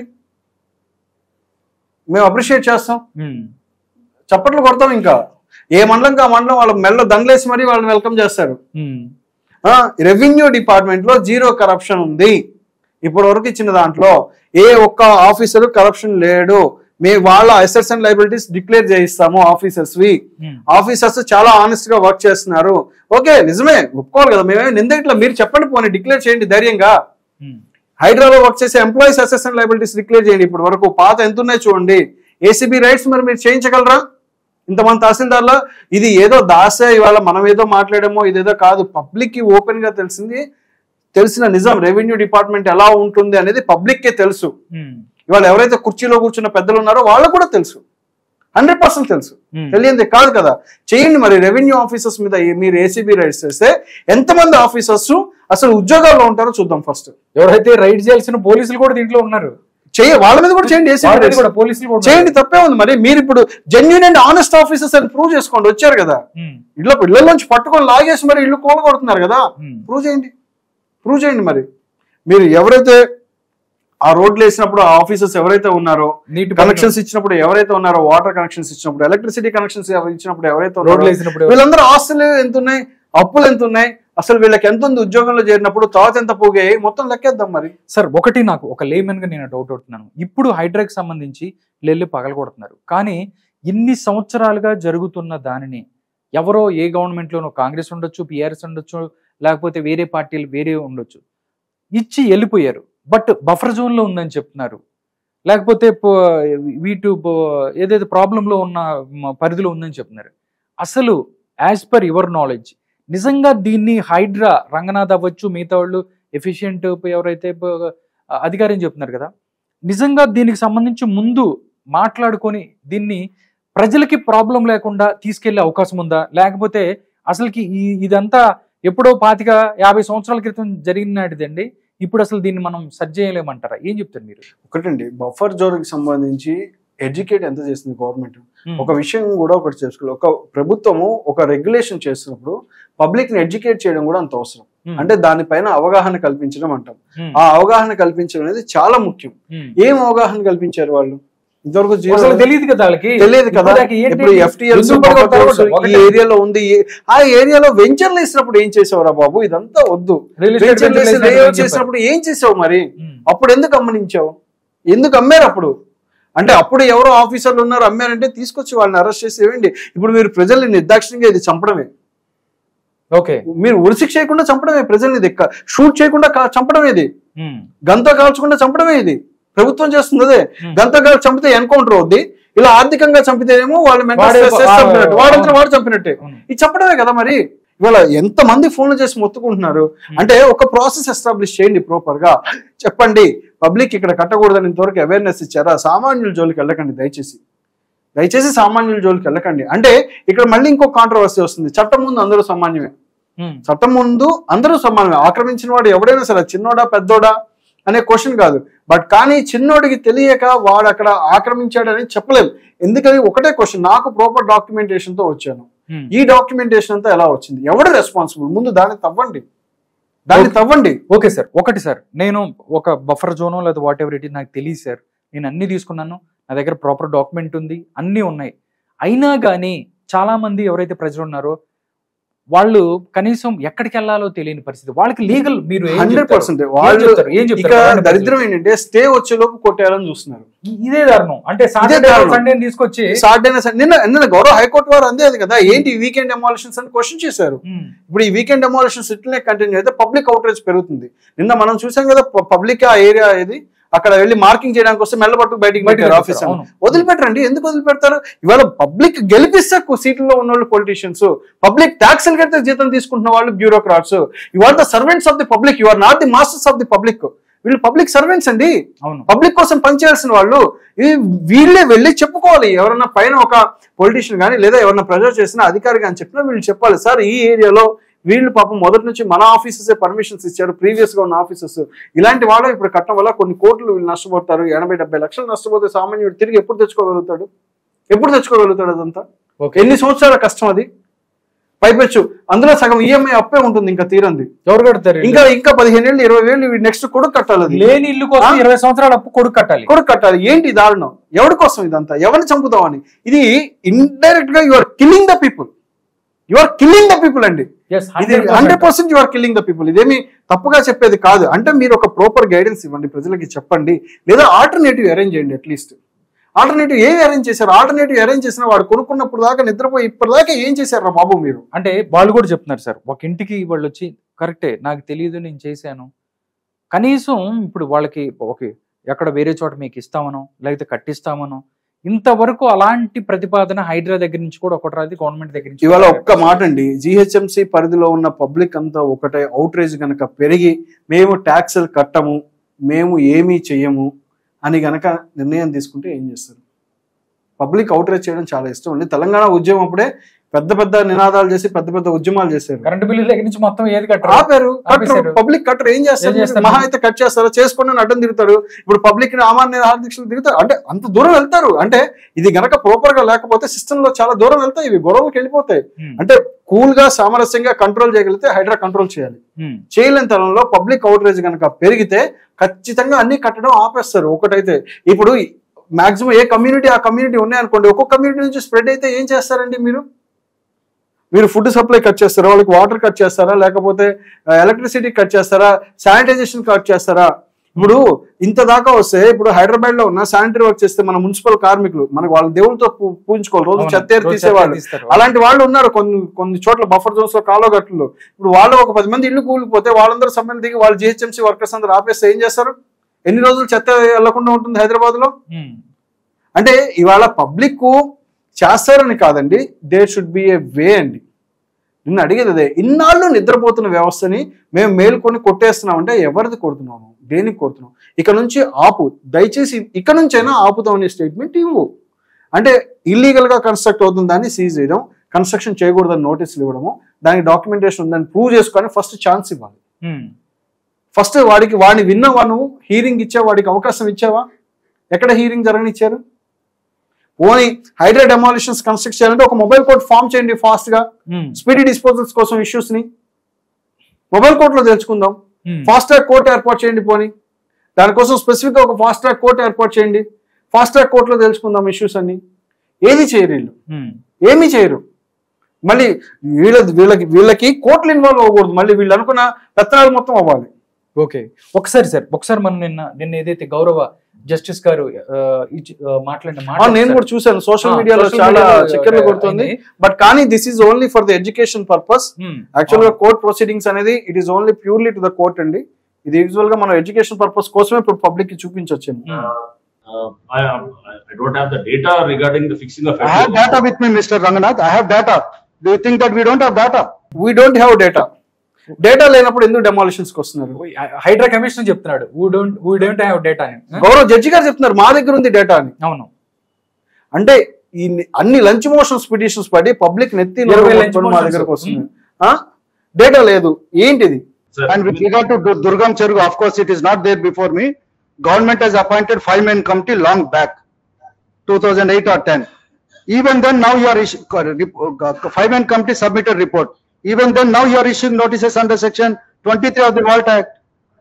మేము అప్రిషియేట్ చేస్తాం ఉమ్, చప్పట్లు కొడతాం ఇంకా ఏ మండలంకి ఆ మండలం వాళ్ళ మెల్ల దండలేసి మరీ వాళ్ళని వెల్కమ్ చేస్తారు ఉమ్, రెవెన్యూ డిపార్ట్మెంట్ లో జీరో కరప్షన్ ఉంది ఇప్పటి వరకు ఇచ్చిన దాంట్లో ఏ ఒక్క ఆఫీసర్ కరప్షన్ లేడు మీ వాళ్ళ అసెట్స్ అండ్ లైబిలిటీస్ డిక్లేర్ చేయిస్తాము ఆఫీసర్స్ వి ఉమ్, ఆఫీసర్స్ చాలా ఆనెస్ట్ గా వర్క్ చేస్తున్నారు ఓకే నిజమే ఒప్పుకోవాలి కదా మేమే నింద ఇట్లా మీరు చెప్పండి పోనీ డిక్లేర్ చేయండి ధైర్యంగా ఉమ్, హైదరాబాద్ వర్క్ చేసే ఎంప్లాయీస్ అసెస్ అండ్ లైబిలిటీస్ డిక్లేర్ చేయండి ఇప్పటి వరకు పాత ఎంత ఉన్నాయి చూడండి ఏసీబీ రైట్స్ మరి మీరు చేయించగలరా ఇంతమంది తహసీల్దార్ల ఇది ఏదో దాసే ఇవాళ మనం ఏదో మాట్లాడామో ఇదేదో కాదు పబ్లిక్ కి ఓపెన్ గా తెలిసింది తెలిసిన నిజం రెవెన్యూ డిపార్ట్మెంట్ ఎలా ఉంటుంది అనేది పబ్లిక్ కే తెలుసు ఉమ్, ఇవాళ ఎవరైతే కుర్చీలో కూర్చున్న పెద్దలు ఉన్నారో వాళ్ళకు కూడా తెలుసు హండ్రెడ్ పర్సెంట్ తెలుసు ఉమ్. తెలియంది కాదు కదా చేయండి మరి రెవెన్యూ ఆఫీసర్స్ మీద ఈ- మీరు ఏసీబీ రైట్స్ చేస్తే ఎంతమంది ఆఫీసర్స్ అసలు ఉద్యోగాల్లో ఉంటారో చూద్దాం ఫస్ట్ ఎవరైతే రైడ్ చేయాల్సిన పోలీసులు కూడా దీంట్లో ఉన్నారు చేయ వాళ్ళ మీద కూడా చేయండి ఏసీబీ వాళ్ళ మీద రైట్స్ కూడా పోలీసులు కూడా చేయండి తప్పే ఉంది మరి మీరు ఇప్పుడు జెన్యున్ అండ్ ఆనెస్ట్ ఆఫీసర్స్ అని ప్రూవ్ చేసుకోండి వచ్చారు కదా ఉమ్, ఇళ్ళ ఇళ్ళలోంచి పట్టుకొని లాగేసి మరి ఇల్లు కూలగొడుతున్నారు కదా ఉమ్, ప్రూవ్ చేయండి ప్రూవ్ చేయండి మరి మీరు ఎవరైతే ఆ రోడ్లు వేసినప్పుడు ఆ ఆఫీసర్స్ ఎవరైతే ఉన్నారో నీటి కనెక్షన్స్ ఇచ్చినప్పుడు ఎవరైతే ఉన్నారో వాటర్ కనెక్షన్స్ ఇచ్చినప్పుడు ఎలక్ట్రిసిటీ కనెక్షన్స్ ఇచ్చినప్పుడు ఎవరైతే రోడ్లు ఉన్నారో వేసినప్పుడు వీళ్ళందరూ ఆస్తులు ఎంత ఉన్నాయి అప్పులు ఎంత ఉన్నాయి అసలు వీళ్ళకి ఎంత ఉంది ఉద్యోగంలో చేరినప్పుడు తర్వాత ఎంత పోగాయి మొత్తం లెక్కేద్దాం మరి సార్ ఒకటి నాకు ఒక లేమన్ గా నేను డౌట్ అవుతున్నాను ఇప్పుడు హైడ్రాకి సంబంధించి వెళ్ళి పగలగొడుతున్నారు కానీ ఇన్ని సంవత్సరాలుగా జరుగుతున్న దానిని ఎవరో ఏ గవర్నమెంట్ లోనో కాంగ్రెస్ ఉండొచ్చు పిఆర్ఎస్ ఉండొచ్చు లేకపోతే వేరే పార్టీలు వేరే ఉండొచ్చు ఇచ్చి వెళ్ళిపోయారు బట్ బఫర్ జోన్ లో ఉందని చెప్తున్నారు లేకపోతే పో- వీటు పో- ఏదైతే ప్రాబ్లంలో ఉన్న మ- పరిధిలో ఉందని చెప్తున్నారు అసలు యాజ్ పర్ యువర్ నాలెడ్జ్ నిజంగా దీన్ని హైడ్రా రంగనాథ్ అవ్వచ్చు మిగతా వాళ్ళు ఎఫిషియెంట్ ఎవరైతే ప- అధికారి చెప్తున్నారు కదా నిజంగా దీనికి సంబంధించి ముందు మాట్లాడుకొని దీన్ని ప్రజలకి ప్రాబ్లం లేకుండా తీసుకెళ్లే అవకాశం ఉందా లేకపోతే అసలుకి ఈ ఇదంతా ఎప్పుడో పాతిక యాభై సంవత్సరాల క్రితం జరిగినటిదండి ఇప్పుడు అసలు దీన్ని మనం సరి చేయలేమంటారా ఏం చెప్తారు మీరు ఒకటండి బఫర్ జోన్ కి సంబంధించి ఎడ్యుకేట్ ఎంత చేసింది గవర్నమెంట్ ఉమ్, ఒక విషయం కూడా ఒకటి చేసుకోవాలి ఒక ప్రభుత్వము ఒక రెగ్యులేషన్ చేస్తున్నప్పుడు పబ్లిక్ ని ఎడ్యుకేట్ చేయడం కూడా అంత అవసరం ఉమ్, అంటే దానిపైన అవగాహన కల్పించడం అంటాం ఉమ్, ఆ అవగాహన కల్పించడం అనేది చాలా ముఖ్యం ఉమ్. ఏం అవగాహన కల్పించారు వాళ్ళు ఇంతవరకు zero అసలు తెలియదు కదా వాళ్ళకి తెలియదు కదా ఇప్పటిదాకా ఏంటి? ఇప్పుడు ఎఫ్టిఎల్స్ ఎందుకు పడగొట్టారు? ఈ ఒకటే. ఏరియాలో ఉంది ఈ- ఆ ఏరియాలో వెంచర్లు వేసినప్పుడు ఏం చేసావురా బాబు ఇదంతా వద్దు Real estate వెంచర్లు వేసి venture layout చెప్పారు. చేసినప్పుడు ఏం చేసావు మరి ఉమ్, అప్పుడు ఎందుకు అమ్మనించావు ఎందుకు అమ్మారు అప్పుడు అంటే అప్పుడు ఎవరో ఆఫీసర్లు ఉన్నారు అమ్మారంటే తీసుకొచ్చి వాళ్ళని అరెస్ట్ చేసి ఇవ్వండి ఇప్పుడు మీరు ప్రజల్ని నిర్దాక్షిణ్యంగా ఇది చంపడమే ఓకే మీరు ఉరిశిక్ష చేయకుండా చంపడమే ప్రజల్ని ఇది షూట్ చేయకుండా కా- చంపడమే ఇది ఉమ్, గంత కాల్చకుండా చంపడమే ఇది ప్రభుత్వం చేస్తుంది అదే Hmm. గంత కాల్చి చంపితే ఎన్కౌంటర్ అవుద్ది ఇలా ఆర్థికంగా చంపితేనేమో వాళ్ళు mental వాడే- stress చేసి ఆ- చంపినట్టు వాడంతా వాడు చంపినట్టే అవును. ఇది చెప్పడమే కదా మరి ఇవాళ ఎంత మంది ఫోన్లు చేసి మొత్తుకుంటున్నారు అంటే ఒక ప్రాసెస్ ఎస్టాబ్లిష్ చేయండి ప్రాపర్ గా చెప్పండి పబ్లిక్ ఇక్కడ కట్టకూడదని ఇంతవరకు అవేర్నెస్ ఇచ్చారా సామాన్యుల జోలికి వెళ్ళకండి దయచేసి దయచేసి సామాన్యుల జోలికి వెళ్ళకండి అంటే ఇక్కడ మళ్ళీ ఇంకో కాంట్రవర్సీ వస్తుంది చట్టం ముందు అందరూ సామాన్యమే ఉమ్, చట్టం ముందు అందరూ సమానమే ఆక్రమించిన వాడు ఎవడైనా సరే చిన్నోడా పెద్దోడా అనే క్వశ్చన్ కాదు బట్ కానీ చిన్నోడికి తెలియక వాడు అక్కడ ఆక్రమించాడని చెప్పలేము ఎందుకని ఒకటే క్వశ్చన్ నాకు ప్రాపర్ డాక్యుమెంటేషన్ తో వచ్చాను ఉమ్. ఈ డాక్యుమెంటేషన్ అంతా ఎలా వచ్చింది ఎవడు రెస్పాన్సిబుల్ ముందు దాన్ని తవ్వండి దాన్ని తవ్వండి ఓకే సార్ ఒకటి సార్ నేను ఒక బఫర్ జోనో లేదా వాట్ ఎవర్ ఇట్ ఇస్ నాకు తెలియదు సార్ నేను అన్ని తీసుకున్నాను నా దగ్గర ప్రాపర్ డాక్యుమెంట్ ఉంది అన్నీ ఉన్నాయి అయినా కానీ చాలా మంది ఎవరైతే ప్రజలు ఉన్నారో వాళ్ళు కనీసం ఎక్కడికి వెళ్ళాలో తెలియని పరిస్థితి వాళ్ళకి లీగల్ మీరు ఏం హండ్రెడ్ చెప్తారు? పర్సెంట్ ఏం వాళ్ళు చెప్తారు? ఏం ఇక చెప్తారు? అలాంటి దరిద్రం ఏంటంటే స్టే వచ్చే లోపు కొట్టేయాలని చూస్తున్నారు పరిస్థితి. ఇదే దారుణం అంటే సాటర్డే దారుణం. సండే తీసుకొచ్చి సాటర్డే నిన్న నిన్న గౌరవ హైకోర్టు వారు అందే అది కదా ఏంటి వీకెండ్ డెమాలిషన్స్ అని క్వశ్చన్ చేశారు ఉమ్, ఇప్పుడు ఈ వీకెండ్ డెమాలిషన్స్ ఇట్లనే కంటిన్యూ అయితే పబ్లిక్ అవుట్రేజ్ పెరుగుతుంది నిన్న మనం చూసాం కదా పబ్లిక్ ఆ ఏరియా ఏది అక్కడ వెళ్ళి మార్కింగ్ చేయడానికి వస్తే మెల్లబట్టు బయటికి బయటికి పెట్టారు ఆఫీస్ పెట్టారు, అవును. వదిలిపెట్టరండి ఎందుకు వదిలిపెడతారు ఇవాళ పబ్లిక్ గెలిపిస్తే సీట్లలో ఉన్న వాళ్ళు పొలిటీషియన్స్ పబ్లిక్ ట్యాక్స్లు కడితే జీతం తీసుకుంటున్న వాళ్ళు బ్యూరోక్రాట్స్ ఇవాళ the servants of the public you are not the masters of the public వీళ్ళు పబ్లిక్ సర్వెంట్స్ అండి అవును పబ్లిక్ కోసం పనిచేయాల్సిన వాళ్ళు ఈ వీళ్ళే వెళ్ళి చెప్పుకోవాలి ఎవరన్నా పైన ఒక పొలిటీషియన్ కానీ లేదా ఎవరన్నా ప్రెజర్ చేసిన అధికారి కానీ చెప్పినా వీళ్ళు చెప్పాలి సార్ ఈ ఏరియాలో వీళ్ళు పాపం మొదటి నుంచి మన ఆఫీసెస్ పర్మిషన్స్ ఇచ్చారు ప్రీవియస్ గా ఉన్న ఆఫీసెస్ ఇలాంటి వాళ్ళు ఇప్పుడు కట్టడం వల్ల కొన్ని కోట్లు వీళ్ళు నష్టపోతారు ఎనభై డెబ్బై లక్షలు నష్టపోతే సామాన్యుడు తిరిగి ఎప్పుడు తెచ్చుకోగలుగుతాడు ఎప్పుడు తెచ్చుకోగలుగుతాడు అదంతా ఓకే ఎన్ని సంవత్సరాల కష్టం అది పైపెచ్చు అందులో సగం ఈఎంఐ అప్పే ఉంటుంది ఇంకా తీరంది ఎవరు కడతారు ఇంకా ఇంకా పదిహేను ఏళ్ళు ఇరవై వేలు నెక్స్ట్ కొడుకు కట్టాలి అది లేని ఇల్లు కోసం ఆ? ఇరవై సంవత్సరాల అప్పు కొడుకు కట్టాలి కొడుకు కట్టాలి ఏంటి ఈ దారుణం ఎవరి కోసం ఇదంతా ఎవరిని చంపుతామని ఇది ఇండైరెక్ట్ గా you are killing the people you are killing the people అండి Yes, ఇది 100%. Hundred percent you are killing the people ఇదేమి తప్పుగా చెప్పేది కాదు అంటే మీరు ఒక ప్రాపర్ గైడెన్స్ ఇవ్వండి ప్రజలకి చెప్పండి లేదా ఆల్టర్నేటివ్ అరేంజ్ చేయండి అట్లీస్ట్ ఆల్టర్నేటివ్ ఏవి అరేంజ్ చేశారు ఆల్టర్నేటివ్ అరేంజ్ చేసిన వాడు కొనుక్కున్నప్పుడు దాకా నిద్రపోయి ఇప్పటిదాకా ఏం చేశారు బాబు మీరు అంటే వాళ్ళు కూడా చెప్తున్నారు సార్ ఒక ఇంటికి వాళ్ళు వచ్చి కరెక్టే నాకు తెలియదు నేను చేశాను కనీసం ఇప్పుడు వాళ్ళకి ఓకే ఎక్కడ వేరే చోట మీకు ఇస్తామనో లేకపోతే కట్టిస్తామనో ఇంతవరకు అలాంటి ప్రతిపాదన హైడ్రా దగ్గర నుంచి కూడా ఒకటి రాదు గవర్నమెంట్ దగ్గర నుంచి ఇవాళ కూడా ఒక్క మాట అండి జిహెచ్ఎంసి పరిధిలో ఉన్న పబ్లిక్ అంతా ఒకటే అవుట్రేజ్ గనక పెరిగి మేము ట్యాక్సులు కట్టము మేము ఏమీ చెయ్యము అని గనక నిర్ణయం తీసుకుంటే ఏం చేస్తారు పబ్లిక్ అవుట్రేజ్ చేయడం చాలా ఇష్టం అండి తెలంగాణ ఉద్యమం అప్పుడే పెద్ద పెద్ద నినాదాలు చేసి పెద్ద పెద్ద ఉద్యమాలు చేశారు కరెంట్ బిల్లు దగ్గర నుంచి మొత్తం ఏది కట్టరు ఆపారు ఆపేశారు. పబ్లిక్ కట్టరు ఏం ఏం చేస్తారు చేస్తారు? మహా అయితే కట్ చేస్తారా చేసుకుని అని అడ్డం తిరుగుతారు ఇప్పుడు పబ్లిక్ అమాన్య హార్దిక్షలు తిరుగుతారు అంటే అంత దూరం వెళ్తారు అంటే ఇది గనక ప్రాపర్ గా లేకపోతే సిస్టమ్ లో చాలా దూరం వెళ్తాయి ఇవి గొడవలకు వెళ్ళిపోతాయి ఉమ్, అంటే కూల్ గా సామరస్యంగా కంట్రోల్ చేయగలిగితే హైడ్రా కంట్రోల్ చేయాలి ఉమ్, చేయలేని తరంలో పబ్లిక్ అవుట్రేజ్ కనుక పెరిగితే ఖచ్చితంగా అన్ని కట్టడం ఆపేస్తారు ఒకటైతే ఇప్పుడు మాక్సిమం ఏ కమ్యూనిటీ ఆ కమ్యూనిటీ ఉన్నాయనుకోండి ఒక్కొక్క కమ్యూనిటీ నుంచి స్ప్రెడ్ అయితే ఏం చేస్తారండి మీరు మీరు ఫుడ్ సప్లై కట్ చేస్తారా వాళ్ళకి వాటర్ కట్ చేస్తారా లేకపోతే ఎలక్ట్రిసిటీ కట్ చేస్తారా శానిటైజేషన్ కట్ చేస్తారా ఇప్పుడు ఇంత దాకా వస్తే ఇప్పుడు హైదరాబాద్ లో ఉన్న శానిటరీ వర్క్ చేస్తే మన మున్సిపల్ కార్మికులు మనకు వాళ్ళ దేవుళ్ళతో పూ- పూజించుకోవాలి రోజు అవును, చెత్తేరు రోజు తీసేవాళ్ళు చెత్త తీస్తారు. అలాంటి వాళ్ళు ఉన్నారు కొన్ని కొన్ని చోట్ల బఫర్ జోన్స్ లో కాలువగట్లు ఇప్పుడు వాళ్ళు ఒక పది మంది ఇల్లు కూలిపోతే వాళ్ళందరూ సమ్మెలు దిగి వాళ్ళు జిహెచ్ఎంసీ వర్కర్స్ అందరూ ఆపేస్తే ఏం చేస్తారు ఎన్ని రోజులు చెత్త వెళ్లకుండా ఉంటుంది హైదరాబాద్ లో ఉమ్, అంటే ఇవాళ పబ్లిక్ చేస్తారని కాదండి they should be a way అండి నిన్ను అడిగేది అదే ఇన్నాళ్ళు నిద్రపోతున్న వ్యవస్థని మేము మేలుకొని కొట్టేస్తున్నామంటే ఎవరిది కొడుతున్నాము దేనికి కొడుతున్నాం ఇక నుంచి ఆపు దయచేసి ఇక నుంచైనా ఆపుతాం అనే స్టేట్మెంట్ ఇవ్వు అంటే ఇల్లీగల్ గా కన్స్ట్రక్ట్ అవుతుంది దాన్ని సీజ్ చేయడం కన్స్ట్రక్షన్ చేయకూడదని నోటీసులు ఇవ్వడము దానికి డాక్యుమెంటేషన్ ఉందని ప్రూవ్ చేసుకొని ఫస్ట్ ఛాన్స్ ఇవ్వాలి ఉమ్, ఫస్ట్ వాడికి వాడిని విన్నవా నువ్వు హీరింగ్ ఇచ్చావా వాడికి అవకాశం ఇచ్చావా ఎక్కడ హీరింగ్ జరగనిచ్చారు ఓన్లీ హైడ్రా డెమాలిషన్స్ కన్స్ట్రక్ట్ చేయాలంటే ఒక మొబైల్ కోడ్ ఫామ్ చేయండి ఫాస్ట్ గా ఉమ్, స్పీడీ డిస్పోజల్స్ కోసం ఇష్యూస్ ని మొబైల్ కోర్ట్ లో తెలుసుకుందాం ఉమ్. ఫాస్ట్ ట్రాక్ కోర్ట్ ఏర్పాటు చేయండి పోనీ దానికోసం స్పెసిఫిక్ గా ఒక ఫాస్ట్ ట్రాక్ కోర్ట్ ఏర్పాటు చేయండి ఫాస్ట్ ట్రాక్ కోర్టులో తెలుసుకుందాం ఇష్యూస్ అన్ని ఏది చేయరు వీళ్ళు ఉమ్. ఏమీ చేయరు మళ్ళీ వీళ్ళ వీళ్ళకి వీళ్ళకి కోర్టులు ఇన్వాల్వ్ అవ్వకూడదు మళ్ళీ వీళ్ళు అనుకున్న పెత్తనాలు మొత్తం అవ్వాలి ఓకే ఒకసారి సార్ ఒకసారి మనం నిన్న నిన్న ఏదైతే గౌరవ జస్టిస్ గారు ఆ, ఇచ్చి- ఆ, మాట్లాడిన మాట ఆ, నేను ఒకసారి- కూడా చూశాను సోషల్ ఆ, మీడియాలో social చాలా media లో చక్కెర్లు కొడుతుంది అయింది. బట్ కానీ this is only for the education purpose um, actual గా కోర్ట్ ప్రొసీడింగ్స్ అనేది it is only purely to the court అండి ఇది యూజువల్ గా మనం ఎడ్యుకేషన్ పర్పస్ కోసమే ఇప్పుడు పబ్లిక్ కి చూపించవచ్చు um. Uh, I, I don't have the data regarding the fixing of. I have data with me, Mr. Ranganath. I have data. Do you think that we don't have data? We don't have data data లేనప్పుడు ఎందుకు demolitions కి వస్తున్నారు Hydraa commission చెప్తున్నాడు we don't we don't have data అని ఆ? Gaurav judge గారు చెప్తున్నారు మా దగ్గర ఉంది డేటా అని అవును అంటే ఈ అన్ని లంచ్ మోషన్స్ పిటిషన్స్ పడి పబ్లిక్ నెత్తి ఇరవై lunch మా motions. దగ్గరకు వస్తుంది డేటా లేదు ఏంటిది Sir, And with regard to Dur- Durgam Cherugu, of course, it is not there before me. Government has appointed five man committee long back, 2008 or 10. Even then, now you are issu- co- rep- uh, five man committee submitted report. Even then, now you are issuing notices under section 23 of the Vault Act.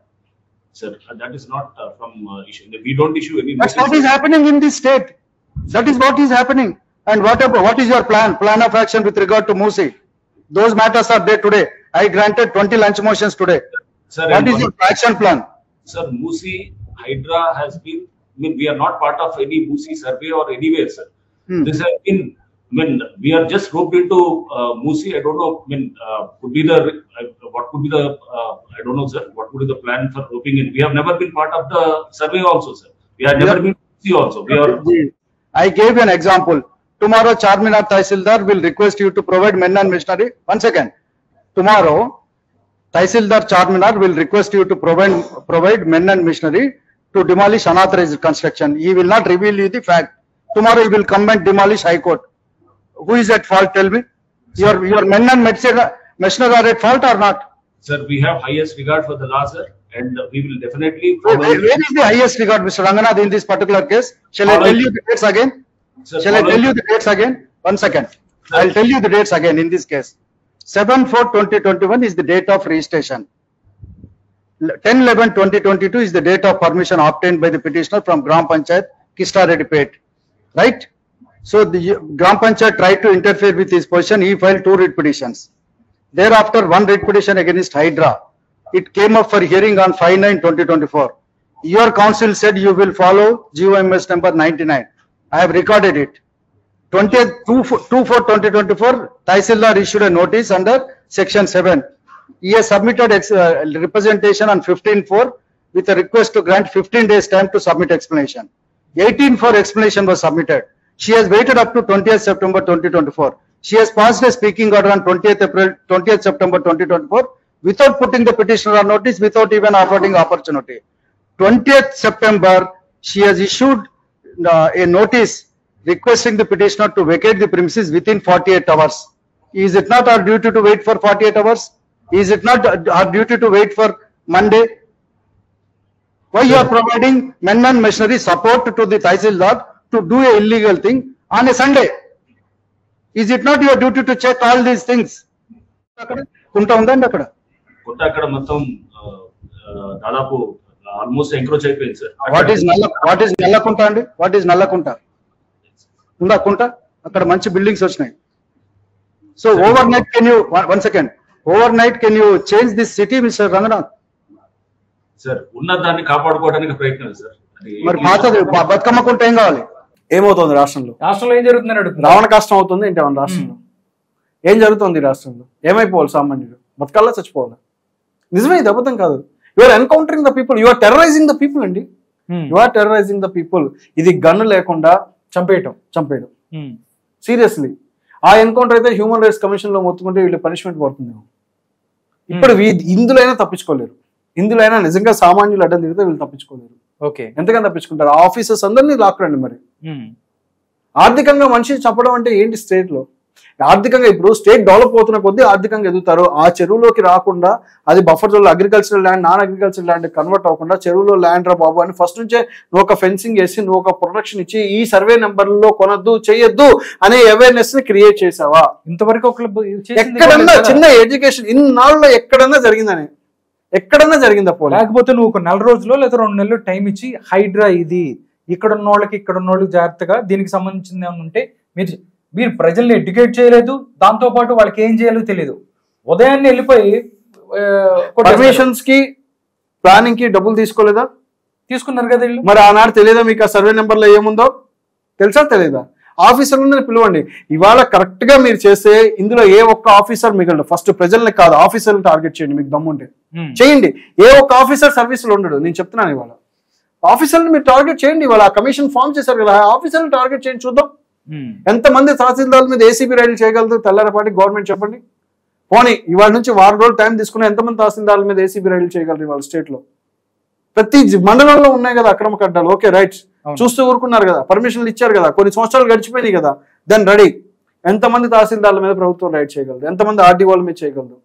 sir, uh, that is not uh, from uh, issue. We don't issue any. That's what notice. is happening in this state. That is what is happening. And what about, what is your plan, plan of action with regard to Musi? Those matters are there today. I granted 20 lunch motions today. Sir, What and is your action plan? Sir, Musi Hydra has been, I mean, we are not part of any Musi survey or anywhere, sir. Hmm. This has been, I mean, we are just roped into uh, Musi. I don't know, I mean, uh, could be the, uh, what could be the, uh, I don't know, sir, what could be the plan for roping in? We have never been part of the survey also, sir. We have never Yeah. been Musi also. We are, I gave you an example. Tomorrow, Charminar Tahsildar will request you to provide men and machinery. One second. Tomorrow, Tahsildar Charminar will request you to provide, provide men and machinery to demolish unauthorized construction. He will not reveal you the fact. Tomorrow, he will come and demolish High Court. Who is at fault? Tell me. Your, your men and machinery machinery are at fault or not? sir, we have highest regard for the law, sir, and we will definitely Where, follow. where where is the highest regard, Mr. Ranganath, in this particular case? Shall I tell you the dates again? Sir, Shall I follow- tell you the dates again? One second. I'll tell you the dates again in this case. 7 4 2021 is the date of registration. 10 11 2022 is the date of permission obtained by the petitioner from Gram Panchayat, Kistaredi Right? So the Gram Panchayat tried to interfere with his position. He filed two writ petitions. Thereafter, one writ petition against Hydra. It came up for hearing on 5 9 2024. Your counsel said you will follow GOMS number 99. I have recorded it. 20th 2 4 2 4 2024 Tahsildar issued a notice under section 7 he has submitted ex- uh, representation on 15 4 with a request to grant 15 days time to submit explanation 18 4 explanation was submitted she has waited up to 20th september 2024 she has passed a speaking order on 20th april 20th september 2024 without putting the petitioner on notice without even affording opportunity 20th september she has issued uh, a notice requesting the petitioner to vacate the premises within 48 hours. Is it not our duty to wait for 48 hours? Is it not our duty to wait for Monday? Why you are providing men and machinery support to the Tahsildar to do a illegal thing on a Sunday? Is it not your duty to check all these things? అక్కడ కుంట ఉందండి అక్కడ కొత్త అక్కడ మొత్తం ఆ, ఆ, దాదాపు ఆల్మోస్ట్ ఎంక్రోచ్ అయిపోయింది sir what is nallah what is Nallakunta అండి వాట్ ఈస్ నల్లకుంట ఉందా కుంట అక్కడ మంచి బిల్డింగ్స్ వచ్చినాయి so overnight can you one second overnight can you change this city mister Ranganath sir ఉన్న దాన్ని కాపాడుకోవడానికి ప్రయత్నం సార్ అది మరి పాతది బ- బతుకమ్మ కుంట ఏం కావాలి ఏమవుతుంది రాష్ట్రంలో రాష్ట్రంలో ఏం జరుగుతుందని అడుగుతున్నా రావణ కష్టం అవుతుంది ఏంటి మన రాష్ట్రంలో ఏం జరుగుతుంది ఈ రాష్ట్రంలో ఏమైపోవాలి సామాన్యుడు బతకాలా చచ్చిపోవాలా నిజమే ఇది అబద్ధం కాదు you are encountering the people you are terrorizing the people అండి Hmm. You are terrorizing the people ఇది గన్ను లేకుండా చంపేయటం చంపేయడం Hmm. సీరియస్లీ ఆ ఎన్కౌంటర్ అయితే హ్యూమన్ రైట్స్ కమిషన్ లో మొత్తుకుంటే వీళ్ళు పనిష్మెంట్ పడుతుందేమో ఇప్పుడు వీ- ఇందులో అయినా తప్పించుకోలేరు ఇందులో అయినా నిజంగా సామాన్యులు అడ్డం తిరిగితే వీళ్ళు తప్పించుకోలేరు ఓకే ఎంతకని తప్పించుకుంటారు ఆ ఆఫీసర్స్ అందరినీ లాక్కురండి మరి Hmm. ఆర్థికంగా మనిషిని చంపడం అంటే ఏంటి స్టేట్ లో ఆర్థికంగా ఇప్పుడు స్టేట్ డెవలప్ అవుతున్న కొద్దీ ఆర్థికంగా ఎదుగుతారు ఆ చెరువులోకి రాకుండా అది buffer zone agricultural land non agricultural land convert అవ్వకుండా చెరువులో ల్యాండ్ రా బాబు అని ఫస్ట్ నుంచే నువ్వు ఒక ఫెన్సింగ్ వేసి నువ్వు ఒక ప్రొటెక్షన్ ఇచ్చి ఈ సర్వే నెంబర్లో కొనద్దు చేయొద్దు అనే అవేర్నెస్ ని క్రియేట్ చేసావా ఇంతవరకు ఒక ఎక్కడన్నా చిన్న ఎడ్యుకేషన్ ఇన్నాళ్ళలో ఎక్కడన్నా జరిగిందని ఎక్కడన్నా జరిగిందా పోలే లేకపోతే నువ్వు ఒక నెల రోజులు లేదా రెండు నెలలు టైం ఇచ్చి హైడ్రా ఇది ఇక్కడ ఉన్న వాళ్ళకి ఇక్కడ ఉన్న వాళ్ళకి జాగ్రత్తగా దీనికి సంబంధించింది ఏమైనా ఉంటే మీరు మీరు ప్రజల్ని ఎడ్యుకేట్ చేయలేదు దాంతో పాటు వాళ్ళకి ఏం చేయాలో తెలియదు ఉదయాన్నే వెళ్ళిపోయి ఆ, కొట్టేస్తారు. పర్మిషన్స్ కి ప్లానింగ్ కి డబ్బులు తీసుకోలేదా తీసుకున్నారు కదా వీళ్ళు మరి ఆనాడు తెలియదా మీకు ఆ సర్వే నెంబర్ లో ఏముందో తెలుసా తెలియదా ఆఫీసర్లను పిలవండి ఇవాళ కరెక్ట్ గా మీరు చేస్తే ఇందులో ఏ ఒక్క ఆఫీసర్ మిగలడు ఫస్ట్ ప్రజల్ని కాదు ఆఫీసర్ని టార్గెట్ చేయండి మీకు దమ్ముంటే Hmm. చేయండి ఏ ఒక్క ఆఫీసర్ సర్వీస్ లో ఉండడు నేను చెప్తున్నాను ఇవాళ ఆఫీసర్ని మీరు టార్గెట్ చేయండి ఇవాళ కమిషన్ ఫామ్ చేశారు కదా ఆఫీసర్ని టార్గెట్ చేయండి చూద్దాం Hmm. ఎంతమంది తహసీల్దార్ల మీద ఏసీబీ రైడ్లు చేయగలదు తెల్లారపాటి గవర్నమెంట్ చెప్పండి పోనీ ఇవాళ నుంచి వారం రోజులు టైం తీసుకుని ఎంతమంది తహసీల్దార్ల మీద ఏసీబీ రైడ్లు చేయగలరు ఇవాళ స్టేట్ లో ప్రతి జి- మండలంలో ఉన్నాయి కదా అక్రమ కడ్డాలు ఓకే రైట్ అవును. చూస్తూ ఊరుకున్నారు కదా పర్మిషన్లు ఇచ్చారు కదా కొన్ని సంవత్సరాలు గడిచిపోయినాయి కదా దెన్ రెడీ ఎంతమంది తహసీల్దార్ల మీద ప్రభుత్వం రైడ్ చేయగలదు ఎంతమంది ఆర్డీఓల మీద చేయగలదు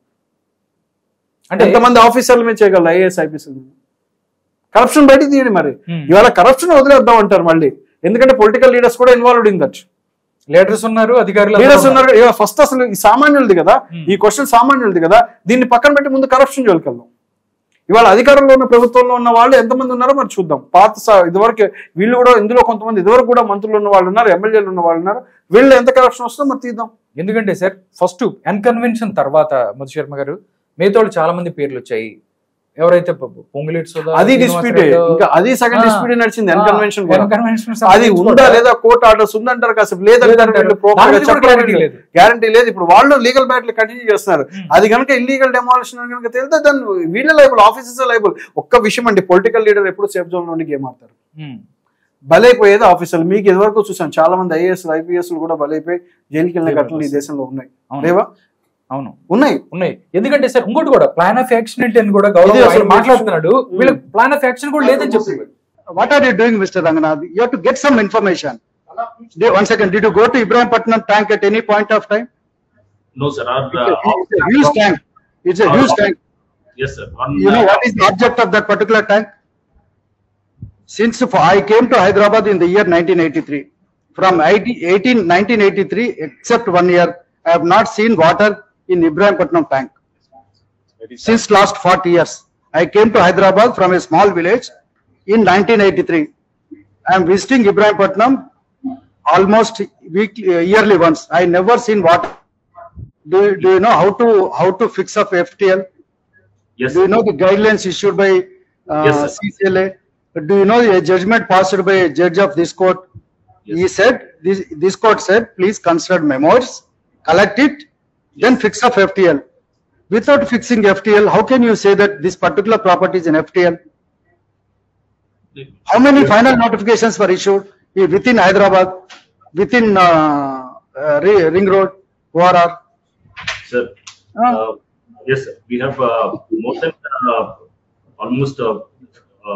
అంటే ఎంతమంది ఆఫీసర్ల మీద చేయగలదు ఐఏఎస్ ఐపీఎస్ కరప్షన్ బయటికి తీయండి మరి Hmm. ఇవాళ కరప్షన్ వదిలేద్దాం అంటారు మళ్ళీ ఎందుకంటే పొలిటికల్ లీడర్స్ కూడా ఇన్వాల్వ్డ్ ఇన్ దట్ లీడర్స్ ఉన్నారు అధికారులు లీడర్స్ అందరూ ఉన్నారు ఫస్ట్ అసలు ఈ సామాన్యులది కదా Hmm. ఈ క్వశ్చన్ సామాన్యులది కదా దీన్ని పక్కన పెట్టి ముందు కరప్షన్ జోలికెళ్దాం ఇవాళ అధికారంలో ఉన్న ప్రభుత్వంలో ఉన్న వాళ్ళు ఎంతమంది ఉన్నారో మరి చూద్దాం పాత సా- ఇదివరకు వీళ్ళు కూడా ఇందులో కొంతమంది ఇదివరకు కూడా మంత్రులు ఉన్న వాళ్ళు ఉన్నారు ఎమ్మెల్యేలు ఉన్న వాళ్ళు ఉన్నారు వీళ్ళు ఎంత కరప్షన్ వస్తుందో మరి తీద్దాం ఎందుకంటే సార్ ఫస్ట్ కన్వెన్షన్ తర్వాత మధు శర్మ గారు మిగతా చాలా మంది పేర్లు వచ్చాయి ఎవరైతే ప- పొంగులేటి సుధా అది శ్రీనివాస్ డిస్ప్యూట్ రెడ్డి, ఇంకా అది సగం ఆ, డిస్ప్యూట్ నడిచింది ఆ, అన్కన్వెన్షన్ కూడా convention అది సంబంధించి ఉందా కూడా లేదా కోర్ట్ ఆర్డర్స్ ఉందంటారు కాసేపు లేదంటారు లేదంటారు. వీళ్ళు proper దాని గా మీద కూడా చెప్పడం clarity లేదు. గ్యారంటీ లేదు ఇప్పుడు వాళ్ళు లీగల్ బ్యాటిల్ కంటిన్యూ చేస్తున్నారు Hmm. అది కనుక ఇల్లీగల్ డెమాలిషన్ కనుక తెలితే దాన్ని వీళ్ళ లైబుల్ ఆఫీసర్స్ లైబుల్ ఒక్క విషయం అండి పొలిటికల్ లీడర్ ఎప్పుడు సేఫ్ జోన్ నుండి గేమ్ ఆడతారు ఉమ్, బలైపోయేది ఆఫీసర్లు మీకు ఇదివరకు చూసాను చాలా మంది ఐఏఎస్ ఐపీఎస్ కూడా బలైపోయి జైలుకి వెళ్ళిన ఘటనలు ఈ దేశంలో ఉన్నాయి అవును. లేవా అవును ఉన్నాయి ఉన్నాయి ఎందుకంటే సార్ ఇంకోటి కూడా ప్లాన్ ఆఫ్ యాక్షన్ ఏంటి అని కూడా గౌరవ్ ఇది ఆయన అసలు మాట్లాడుతున్నాడు వీళ్ళకి ప్లాన్ ఆఫ్ యాక్షన్ కూడా లేదని చెప్పి What are you doing, Mr. Ranganath? You have to get some information. Did- One second, did you go to Ibrahimpatnam tank at any point of time? No, sir. Our, It's uh, a huge tank. It's a Our- huge tank. yes, sir. On, You know uh, what is the object of that particular tank? Since f- I came to Hyderabad in the year 1983, from 18 18 1983, except one year, I have not seen water in Ibrahimpatnam tank. Since last 40 years, I came to Hyderabad from a small village in 1983. I am visiting Ibrahimpatnam almost weekly, yearly once. I never seen water. Do, do you know how to how to fix up FTL? yes, Do you know the guidelines issued by uh, Yes, sir. CCLA? Do you know a judgment passed by a judge of this court? Yes. He said, this, this court said, please consider memos, collect it, then fix up FTL. Without fixing FTL, how can you say that this particular property is an FTL? How many final notifications were issued i- within Hyderabad, within uh, uh, Ri- Ring Road, ORR? sir. Ah. Uh, yes, sir. We have uh, more than uh, almost uh, uh,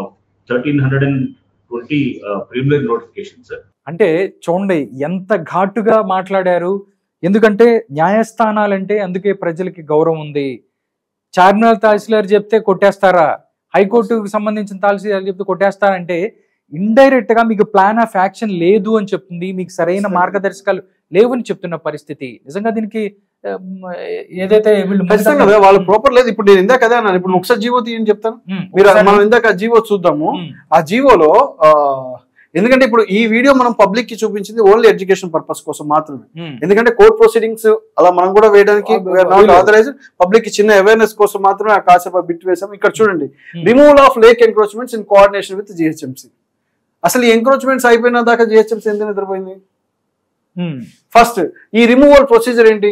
1320 uh, preliminary notifications, sir. అంటే చూడండి ఎంత ఘాటుగా మాట్లాడారు ఎందుకంటే న్యాయస్థానాలంటే అందుకే ప్రజలకి గౌరవం ఉంది చార్మినార్ తహసీల్దార్ చెప్తే కొట్టేస్తారా హైకోర్టుకు సంబంధించిన తహసీల్దార్ చెప్తే కొట్టేస్తారంటే ఇండైరెక్ట్ గా మీకు ప్లాన్ ఆఫ్ యాక్షన్ లేదు అని చెప్తుంది మీకు సరైన మార్గదర్శకాలు లేవని చెప్తున్న పరిస్థితి నిజంగా దీనికి ఉమ్, ఏదైతే వీళ్ళు ఖచ్చితంగా కదా వాళ్ళు ప్రాపర్ లేదు ఇప్పుడు నేను ఇందాక అదే అన్నాను ఇప్పుడు ఒకసారి జీవో తీయని చెప్తాను ఉమ్, మీరు ఒకసారి- మనం ఇందాక ఆ జీవో చూద్దాము ఉమ్, ఆ జీవోలో ఆ, ఎందుకంటే ఇప్పుడు ఈ వీడియో మనం పబ్లిక్ కి చూపించింది ఓన్లీ ఎడ్యుకేషన్ పర్పస్ కోసం మాత్రమే ఉమ్, ఎందుకంటే కోర్ట్ ప్రొసీడింగ్స్ అలా మనం కూడా వేయడానికి ఆ, నాట్ లేదు. ఆథరైజ్ పబ్లిక్ కి చిన్న అవేర్నెస్ కోసం మాత్రమే ఆ కాసేపు బిట్ వేసాం ఇక్కడ చూడండి Hmm. Removal of lake encroachments in coordination with GHMC అసలు ఈ ఎంక్రోచ్మెంట్స్ అయిపోయిన దాకా జిహెచ్ఎంసీ ఎందుకు నిద్రపోయింది ఉమ్, ఫస్ట్ ఈ రిమూవల్ ప్రొసీజర్ ఏంటి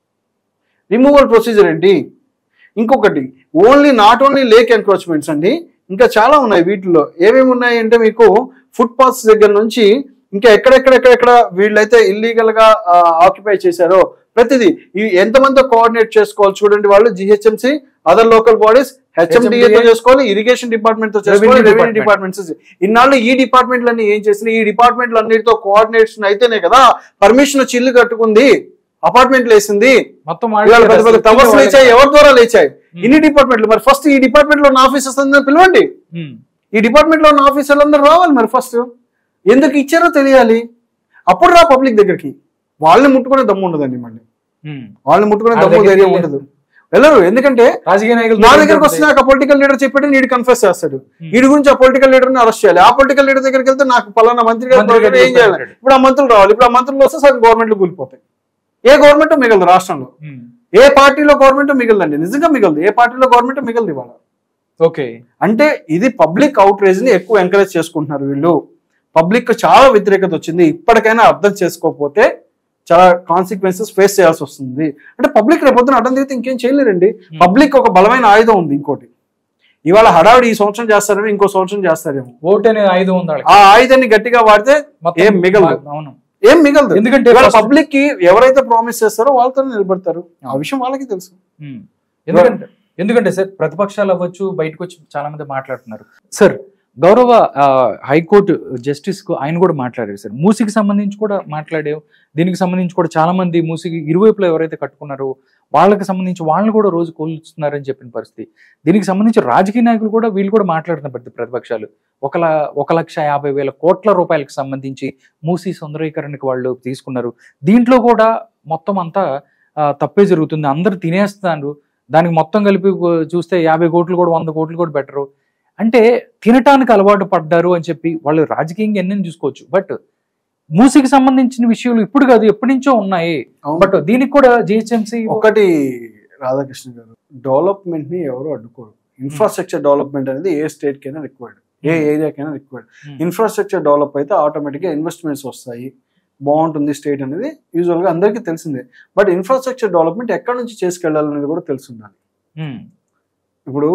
రిమూవల్ ప్రొసీజర్ ఏంటి ఇంకొకటి only not only lake encroachments అండి ఇంకా చాలా ఉన్నాయి వీటిలో ఏమేమి ఉన్నాయి అంటే మీకు ఫుట్ పాత్స్ దగ్గర నుంచి ఇంకా ఎక్కడెక్కడెక్కడెక్కడ వీళ్ళైతే ఇల్లీగల్ గా ఆక్యుపై చేశారో ప్రతిదీ ఈ ఎంతమంది కోఆర్డినేట్ చేసుకోవాలి చూడండి వాళ్ళు GHMC other local bodies HMDA తో HMDA, చేసుకోవాలి ఇరిగేషన్ డిపార్ట్మెంట్ తో చేసుకోవాలి Revenue రెవెన్యూ department. డిపార్ట్మెంట్స్ ఇన్నాళ్ళు ఈ డిపార్ట్మెంట్లన్నీ ఏం చేసినాయి ఈ డిపార్ట్మెంట్లు అన్నిటితో కోఆర్డినేషన్ అయితేనే కదా పర్మిషన్ వచ్చి ఇల్లు కట్టుకుంది అపార్ట్మెంట్లు వేసింది మొత్తం ఇవాళ పెద్ద పెద్ద టవర్స్ వాళ్ళే- లేచాయి ఎవరి ద్వారా లేచాయి ఇన్ని డిపార్ట్మెంట్లు మరి ఫస్ట్ ఈ డిపార్ట్మెంట్ లో ఉన్న ఆఫీసర్స్ అందరూ పిలవండి ఉమ్, ఈ డిపార్ట్మెంట్ లో ఉన్న ఆఫీసర్లు అందరూ రావాలి మరి ఫస్ట్ ఎందుకు ఇచ్చారో తెలియాలి అప్పుడు రా పబ్లిక్ దగ్గరికి వాళ్ళని ముట్టుకునే దమ్ము ఉండదండి మళ్ళీ ఉమ్. వాళ్ళని ముట్టుకునే వాళ్ళ దమ్ము దగ్గరికి ధైర్యం వెళ్ళి- ఉండదు వెళ్ళరు ఎందుకంటే రాజకీయ నాయకులు నా దగ్గరకు వస్తే నాకు పొలిటికల్ లీడర్ చెప్పాడు నీడు కన్ఫెస్ చేస్తాడు వీడి గురించి ఆ పొలిటికల్ లీడర్ ని అరెస్ట్ చేయాలి ఆ పొలిటికల్ లీడర్ దగ్గరికి వెళ్తే నాకు పలానా మంత్రి గారు మంత్రి గారు ఏం చేయాలి చెప్పారు. ఇప్పుడు ఆ మంత్రులు రావాలి ఇప్పుడు ఆ మంత్రులు వస్తే సగం గవర్నమెంట్లు కూలిపోతాయి ఏ గవర్నమెంట్ మిగలదు రాష్ట్రంలో ఉమ్, ఏ పార్టీలో గవర్నమెంట్ మిగలదండి నిజంగా మిగలదు ఏ పార్టీలో గవర్నమెంట్ మిగలదు ఇవాళ ఓకే అంటే ఇది పబ్లిక్ అవుట్రేజ్ ని ఎక్కువ ఎంకరేజ్ చేసుకుంటున్నారు వీళ్ళు పబ్లిక్ చాలా వ్యతిరేకత వచ్చింది ఇప్పటికైనా అర్థం చేసుకోకపోతే చాలా కాన్సిక్వెన్సెస్ ఫేస్ చేయాల్సి వస్తుంది అంటే పబ్లిక్ రేపొద్దున అడ్డం తిరిగితే ఇంకేం చేయలేరండి పబ్లిక్ ఒక బలమైన ఆయుధం ఉంది ఇంకోటి ఇవాళ హడావిడి ఈ సంవత్సరం చేస్తారేమో ఇంకో సంవత్సరం చేస్తారేమో ఓటు అనే ఐదు ఉంది వాళ్ళకి. ఆ ఆయుధాన్ని గట్టిగా వాడితే మొత్తం ఏం మిగలదు అవును ఏం మిగలదు ఎందుకంటే ఇవాళ first- పబ్లిక్ కి ఎవరైతే ప్రామిస్ చేస్తారో వాళ్ళతో నిలబడతారు ఆ విషయం వాళ్ళకి తెలుసు ఉమ్. ఎందుకంటే ఎందుకంటే సార్ ప్రతిపక్షాలు అవ్వచ్చు బయటకు వచ్చి చాలా మంది మాట్లాడుతున్నారు సార్ గౌరవ ఆ, హైకోర్టు జస్టిస్ కు ఆయన కూడా మాట్లాడారు సార్ మూసికి సంబంధించి కూడా మాట్లాడావు దీనికి సంబంధించి కూడా చాలా మంది మూసికి ఇరువైపులో ఎవరైతే కట్టుకున్నారో వాళ్ళకి సంబంధించి వాళ్ళని కూడా రోజు కోల్చుతున్నారని చెప్పిన పరిస్థితి దీనికి సంబంధించి రాజకీయ నాయకులు కూడా వీళ్ళు కూడా మాట్లాడుతున్న ప్రతి ప్రతిపక్షాలు ఒక ల- ఒక లక్ష యాభై వేల కోట్ల రూపాయలకు సంబంధించి మూసి సుందరీకరణకు వాళ్ళు తీసుకున్నారు దీంట్లో కూడా మొత్తం అంతా ఆ, తప్పే జరుగుతుంది అందరు తినేస్తున్నారు దానికి మొత్తం కలిపి గో- చూస్తే యాభై కోట్లు కూడా వంద కోట్లు కూడా బెటరు అంటే తినటానికి అలవాటు పడ్డారు అని చెప్పి వాళ్ళు రాజకీయంగా ఎన్నెన్ని చూసుకోవచ్చు బట్ మూసీకి సంబంధించిన విషయాలు ఇప్పుడు కాదు ఎప్పటి నుంచో ఉన్నాయి అవును. బట్ దీనికి కూడా జిహెచ్ఎంసీ ఒకటి రాధాకృష్ణ గారు డెవలప్మెంట్ ని ఎవరు అడ్డుకోరు ఇన్ఫ్రాస్ట్రక్చర్ డెవలప్మెంట్ అనేది ఏ స్టేట్ కైనా రిక్వైర్డ్ ఏ ఏరియాకైనా రిక్వైర్డ్ ఇన్ఫ్రాస్ట్రక్చర్ డెవలప్ అయితే ఆటోమేటిక్ గా ఇన్వెస్ట్మెంట్స్ వస్తాయి బాగుంటుంది స్టేట్ అనేది యూజువల్ గా అందరికీ తెలిసిందే బట్ ఇన్ఫ్రాస్ట్రక్చర్ డెవలప్మెంట్ ఎక్కడి నుంచి చేసుకెళ్లాలనేది కూడా తెలిసి ఉండాలి ఇప్పుడు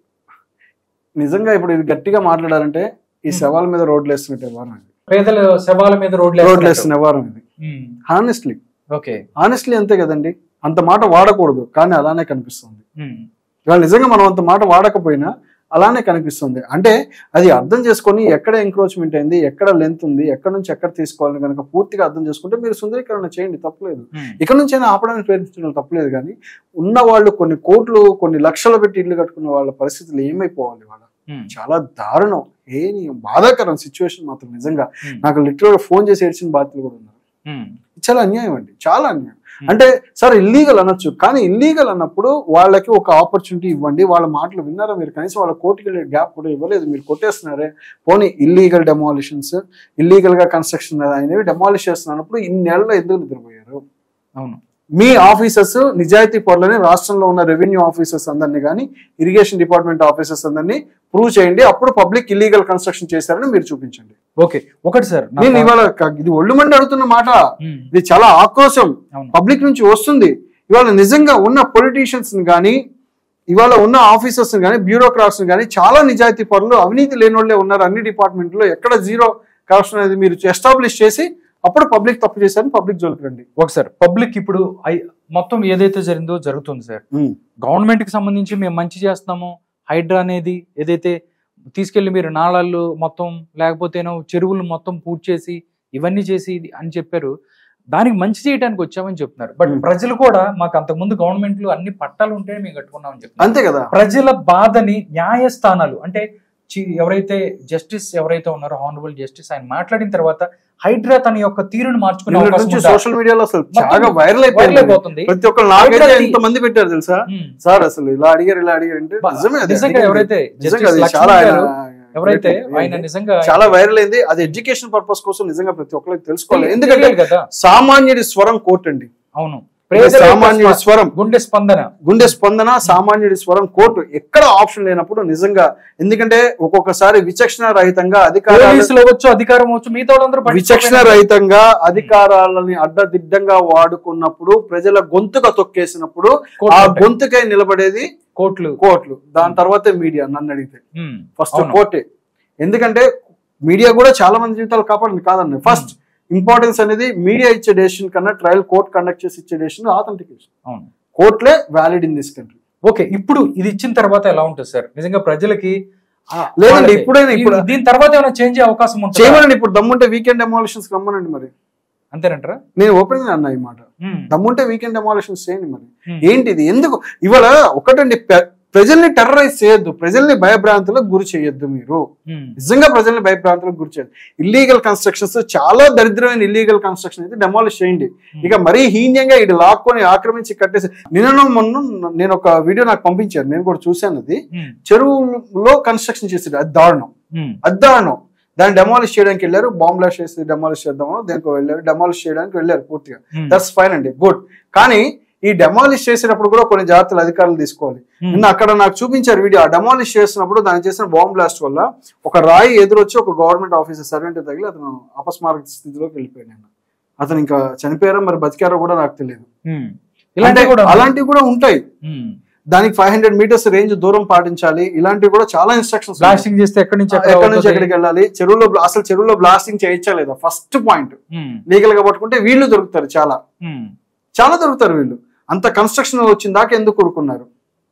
నిజంగా ఇప్పుడు ఇది గట్టిగా మాట్లాడాలంటే ఈ Hmm. శవాల మీద రోడ్లు వేస్తున్నట్టు వ్యవహారం ఇది పేదల శవాల మీద రోడ్లు రోడ్లు వేస్తున్న వ్యవహారం ఇది హానెస్ట్లీ ఓకే హానెస్ట్లీ అంతే కదండి అంత మాట వాడకూడదు కానీ అలానే కనిపిస్తుంది ఇవాళ నిజంగా మనం అంత మాట వాడకపోయినా అలానే కనిపిస్తుంది అంటే అది అర్థం చేసుకొని ఎక్కడ ఎంక్రోచ్మెంట్ అయింది ఎక్కడ లెంత్ ఉంది ఎక్కడ నుంచి ఎక్కడ తీసుకోవాలని కనుక పూర్తిగా అర్థం చేసుకుంటే మీరు సుందరీకరణ చేయండి తప్పలేదు ఇక్కడ నుంచి అయినా ఆపడానికి ప్రయత్నించడం తప్పలేదు కానీ ఉన్న వాళ్ళు కొన్ని కోట్లు కొన్ని లక్షలు పెట్టి ఇల్లు కట్టుకున్న వాళ్ళ పరిస్థితులు ఏమైపోవాలి వాళ్ళ చాలా దారుణం ఏ బాధాకరం సిచ్యువేషన్ మాత్రం నిజంగా నాకు లిటరల్ ఫోన్ చేసి ఏడ్చిన బాధ్యతలు కూడా ఉన్నారు చాలా అన్యాయం అండి చాలా అన్యాయం అంటే సార్ ఇల్లీగల్ అనొచ్చు కానీ ఇల్లీగల్ అన్నప్పుడు వాళ్ళకి ఒక ఆపర్చునిటీ ఇవ్వండి వాళ్ళ మాటలు విన్నారా మీరు కనీసం వాళ్ళ కోర్టుకి వెళ్ళే గ్యాప్ కూడా ఇవ్వలేదు మీరు కొట్టేస్తున్నారే పోనీ ఇల్లీగల్ డెమాలిషన్స్ ఇల్లీగల్ గా కన్స్ట్రక్షన్ అనేవి డెమాలిష్ చేస్తున్నప్పుడు ఇన్నేళ్లలో ఎందుకు నిద్రపోయారు అవును మీ ఆఫీసర్స్ నిజాయితీ పనులని రాష్ట్రంలో ఉన్న రెవెన్యూ ఆఫీసర్స్ అందరినీ కానీ ఇరిగేషన్ డిపార్ట్మెంట్ ఆఫీసర్స్ అందరినీ ప్రూవ్ చేయండి అప్పుడు పబ్లిక్ ఇల్లీగల్ కన్స్ట్రక్షన్ చేశారని మీరు చూపించండి ఓకే ఒకటి సార్ నా- నేను ఇవాళ క- ఇది ఒళ్ళు మండి అడుగుతున్న మాట ఉమ్, ఇది చాలా ఆక్రోశం అవును. పబ్లిక్ నుంచి వస్తుంది ఇవాళ నిజంగా ఉన్న పొలిటీషియన్స్ కానీ ఇవాళ ఉన్న ఆఫీసర్స్ కానీ బ్యూరోక్రాట్స్ కానీ చాలా నిజాయితీ పనులు అవినీతి లేని వాళ్ళే ఉన్నారు అన్ని డిపార్ట్మెంట్ లో ఎక్కడ జీరో కరప్షన్ అనేది మీరు ఎస్టాబ్లిష్ చేసి అప్పుడు పబ్లిక్ తప్పు చేశారని పబ్లిక్ జోలికి రండి ఒకసారి పబ్లిక్ ఇప్పుడు ఐ- మొత్తం ఏదైతే జరిగిందో జరుగుతుంది సార్ గవర్నమెంట్ కి సంబంధించి మేము మంచి చేస్తున్నాము హైడ్రా అనేది ఏదైతే తీసుకెళ్లి మీరు నాళాలు మొత్తం లేకపోతేనో చెరువులు మొత్తం పూర్తి చేసి ఇవన్నీ చేసి ఇది అని చెప్పారు దానికి మంచి చేయడానికి వచ్చామని చెప్తున్నారు బట్ Hmm. ప్రజలు కూడా మాకు అంతకుముందు గవర్నమెంట్ లో అన్ని పట్టాలు ఉంటే మేము కట్టుకున్నామని చెప్తున్నారు అంతే కదా ప్రజల బాధని న్యాయస్థానాలు అంటే చి- ఎవరైతే జస్టిస్ ఎవరైతే ఉన్నారో హానరబుల్ జస్టిస్ ఆయన మాట్లాడిన తర్వాత హైడ్రా తన యొక్క తీరును మార్చుకునే నిన్నటి అవకాశం నుంచి ఉందా? సోషల్ మీడియాలో అసలు మొత్తం చాలా వైరల్ వైరల్ అయిపోయింది అయిపోతుంది ప్రతి ఒక్కరు నాకైతే హైడ్రా ఎంత మంది పెట్టారు తెలుసా ఉమ్. సార్ అసలు ఇలా అడిగారు ఇలా అడిగారు అంటే బా- నిజమే అది నిజంగా అడిగింది. ఎవరైతే నిజంగా జస్టిస్ అది లక్ష్మణ్ చాలా ఆయన- గారు ఎవరైతే ఏంటి? ఆయన నిజంగా చాలా వైరల్ అయింది అది ఎడ్యుకేషన్ పర్పస్ కోసం నిజంగా ప్రతి ఒక్కరికి తెలుసుకోవాలి తెలియాలి ఎందుకంటే కదా సామాన్యుడి స్వరం కోర్టు అండి అవును ఇది ప్రజల యొక్క సామాన్యుడి స్వ- స్వరం గుండె స్పందన గుండె స్పందన సామాన్యుడి స్వరం కోర్టు ఎక్కడ ఆప్షన్ లేనప్పుడు నిజంగా ఎందుకంటే ఒక్కొక్కసారి విచక్షణ రహితంగా అధికారాలు పోలీసులు అవ్వచ్చు అధికారం అవ్వచ్చు మిగతా వాళ్ళందరూ విచక్షణ పట్టించుకోకపోయినా- రహితంగా అధికారాలని అడ్డదిడ్డంగా వాడుకున్నప్పుడు ప్రజల గొంతుక తొక్కేసినప్పుడు కోర్టు ఆ ఉంటాయి. గొంతుకై నిలబడేది కోర్టులు కోర్టులు దాని తర్వాతే మీడియా నన్ను అడిగితే ఉమ్, ఫస్ట్ అవును. కోర్టే ఎందుకంటే మీడియా కూడా చాలా మంది జీవితాలు కాపాడింది కాదండి ఫస్ట్ ఇంపార్టెన్స్ అనేది మీడియా ఇచ్చే డెసిషన్ కన్నా ట్రయల్ కోర్ట్ కండక్ట్ చేసి ఇచ్చే డెసిషన్ ఆథెంటికేషన్ అవును కోర్టులే valid in this country okay ఇప్పుడు ఇది ఇచ్చిన తర్వాత ఎలా ఉంటుంది సార్ నిజంగా ప్రజలకి ఆ, లేదండి, వాళ్ళకి ఇప్పుడైనా ఇప్పుడు- ఈ- దీని తర్వాత ఏమైనా చేంజ్ అయ్యే అవకాశం ఉంటుంది చేయమనండి ఇప్పుడు దమ్ముంటే వీకెండ్ డెమాలిషన్స్ రమ్మనండి మరి అంతేనంటారా నేను ఓపెన్ అన్నా ఈ మాట ఉమ్, దమ్ముంటే వీకెండ్ డెమాలిషన్స్ చేయండి మరి ఉమ్, ఏంటిది ఎందుకు ఇవాళ ఒకటండి పె- ప్రజల్ని టెర్రరైజ్ చేయొద్దు ప్రజల్ని భయభ్రాంతులకు గురి చేయొద్దు మీరు ఉమ్, నిజంగా ప్రజల్ని భయభ్రాంతులకు గురి చేయదు ఇల్లీగల్ కన్స్ట్రక్షన్స్ చాలా దరిద్రమైన ఇల్లీగల్ కన్స్ట్రక్షన్ అయితే డెమాలిష్ చేయండి ఇక మరీ హీన్యంగా ఇది లాక్కొని ఆక్రమించి కట్టేసి నిన్న మొన్న నేను ఒక వీడియో నాకు పంపించారు నేను కూడా చూశాను అది ఉమ్, చెరువులో కన్స్ట్రక్షన్ చేసాడు అది దారుణం ఉమ్, అది దారుణం దాన్ని డెమాలిష్ చేయడానికి వెళ్ళారు బాంబ్ బ్లాస్ట్ చేసి డెమాలిష్ చేద్దాము దేనికి వెళ్ళారు డెమాలిష్ చేయడానికి వెళ్ళారు పూర్తిగా ఉమ్, దట్స్ ఫైన్ అండి గుడ్ కానీ ఈ డెమాలిష్ చేసేటప్పుడు కూడా కొన్ని జాగ్రత్తలు అధికారులు తీసుకోవాలి ఉమ్, నిన్న అక్కడ నాకు చూపించారు వీడియో ఆ డెమాలిష్ చేసినప్పుడు దాన్ని చేసిన బాంబ్ బ్లాస్ట్ వల్ల ఒక రాయి ఎదురొచ్చి ఒక గవర్నమెంట్ ఆఫీసర్ సర్వెంట్ తగిలి అతను అపస్మారక స్థితిలోకి వెళ్ళిపోయాడు నిన్న అతను ఇంకా చనిపోయారో మరి బతికారో కూడా నాకు తెలియదు ఉమ్. ఇలాంటివి కూడా అలాంటివి కూడా ఉంటాయి ఉమ్, దానికి ఫైవ్ హండ్రెడ్ మీటర్స్ రేంజ్ దూరం పాటించాలి ఇలాంటివి కూడా చాలా ఇన్స్ట్రక్షన్స్ బ్లాస్టింగ్ చేస్తే ఎక్కడి నుంచి ఎక్కడ ఎక్కడి నుంచి అవుతుంది? ఎక్కడికి వెళ్ళాలి చెరువులో బ్లా- అసలు చెరువులో బ్లాస్టింగ్ చేయొచ్చా లేదా ఫస్ట్ పాయింట్ ఉమ్, లీగల్ గా పట్టుకుంటే వీళ్ళు దొరుకుతారు చాలా ఉమ్, చాలా దొరుకుతారు వీళ్ళు అంత కన్స్ట్రక్షన్ వచ్చిన దాకా ఎందుకు కోరుకున్నారు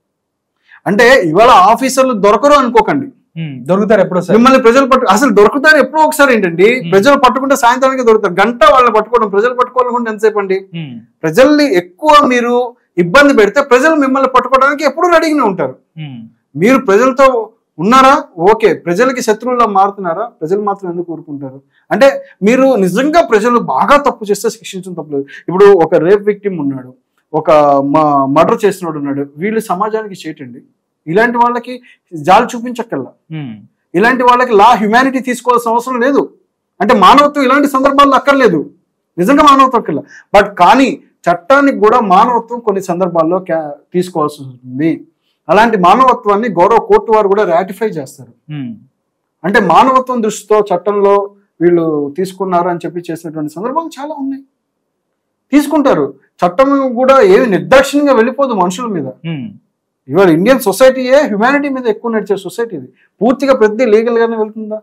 అంటే ఇవాళ ఆఫీసర్లు దొరకరు అనుకోకండి ఉమ్, దొరుకుతారు ఎప్పుడు సార్ మిమ్మల్ని ప్రజలు పట్టు అసలు దొరుకుతారు ఎప్పుడో ఒకసారి ఏంటండి ప్రజలు పట్టుకుంటే సాయంత్రానికి దొరుకుతారు గంట వాళ్ళని పట్టుకోవడం ప్రజలు పట్టుకోవాలనుకుంటే ఎంతసేపు అండి ఉమ్, ప్రజల్ని ఎక్కువ మీరు ఇబ్బంది పెడితే ప్రజలు మిమ్మల్ని పట్టుకోవడానికి ఎప్పుడు రెడీగానే ఉంటారు ఉమ్, మీరు ప్రజలతో ఉన్నారా ఓకే ప్రజలకి శత్రువులా మారుతున్నారా ప్రజలు మాత్రం ఎందుకు కోరుకుంటారు అంటే మీరు నిజంగా ప్రజలు బాగా తప్పు చేస్తే శిక్షించడం తప్పలేదు ఇప్పుడు ఒక రేప్ విక్టిమ్ ఉన్నాడు ఒక మర్డర్ చేసినోడు ఉన్నాడు వీళ్ళు సమాజానికి చేయటండి ఇలాంటి వాళ్ళకి జాలి చూపించక్కల్లా ఉమ్, ఇలాంటి వాళ్ళకి లా హ్యుమానిటీ తీసుకోవాల్సిన అవసరం లేదు అంటే మానవత్వం ఇలాంటి సందర్భాల్లో అక్కర్లేదు నిజంగా మానవత్వం అక్కర్లేదు బట్ కానీ చట్టానికి కూడా మానవత్వం కొన్ని సందర్భాల్లో క్యా- తీసుకోవాల్సి ఉంటుంది అలాంటి మానవత్వాన్ని గౌరవ కోర్టు వారు కూడా రాటిఫై చేస్తారు ఉమ్, అంటే మానవత్వం దృష్టితో చట్టంలో వీళ్ళు తీసుకున్నారు అని చెప్పి చేసినటువంటి సందర్భాలు చాలా ఉన్నాయి తీసుకుంటారు చట్టం కూడా ఏమి నిర్దాక్షిణ్యంగా వెళ్ళిపోదు మనుషుల మీద ఉమ్, ఇవాళ ఇండియన్ సొసైటీయే హ్యుమానిటీ మీద ఎక్కువ నడిచే సొసైటీ ఇది పూర్తిగా ప్రతి లీగల్ గానే వెళ్తుందా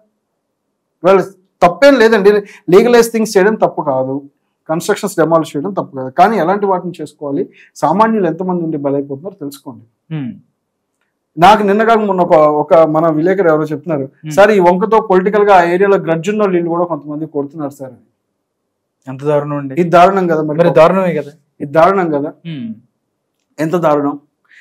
ఇవాళ తప్పేం లేదండి లీగలైజ్ థింగ్స్ చేయడం తప్పు కాదు కన్స్ట్రక్షన్స్ డెమాలిష్ చేయడం తప్పు కాదు కానీ ఎలాంటి వాటిని చేసుకోవాలి సామాన్యులు ఎంతమంది ఉండి బలైపోతున్నారో తెలుసుకోండి ఉమ్, నాకు నిన్నగా మొన్న ఒక ఒక మన విలేకరు ఎవరో చెప్తున్నారు Hmm. సార్ ఈ వంకతో పొలిటికల్ గా ఆ ఏరియాలో గ్రడ్జ్ ఉన్న వీళ్ళు కూడా కొంతమంది కొడుతున్నారు సార్ అని. ఎంత దారుణం అండి ఇది దారుణం కదా మరి మరి దారుణమే కదా ఇది దారుణం కదా ఉమ్, ఎంత దారుణం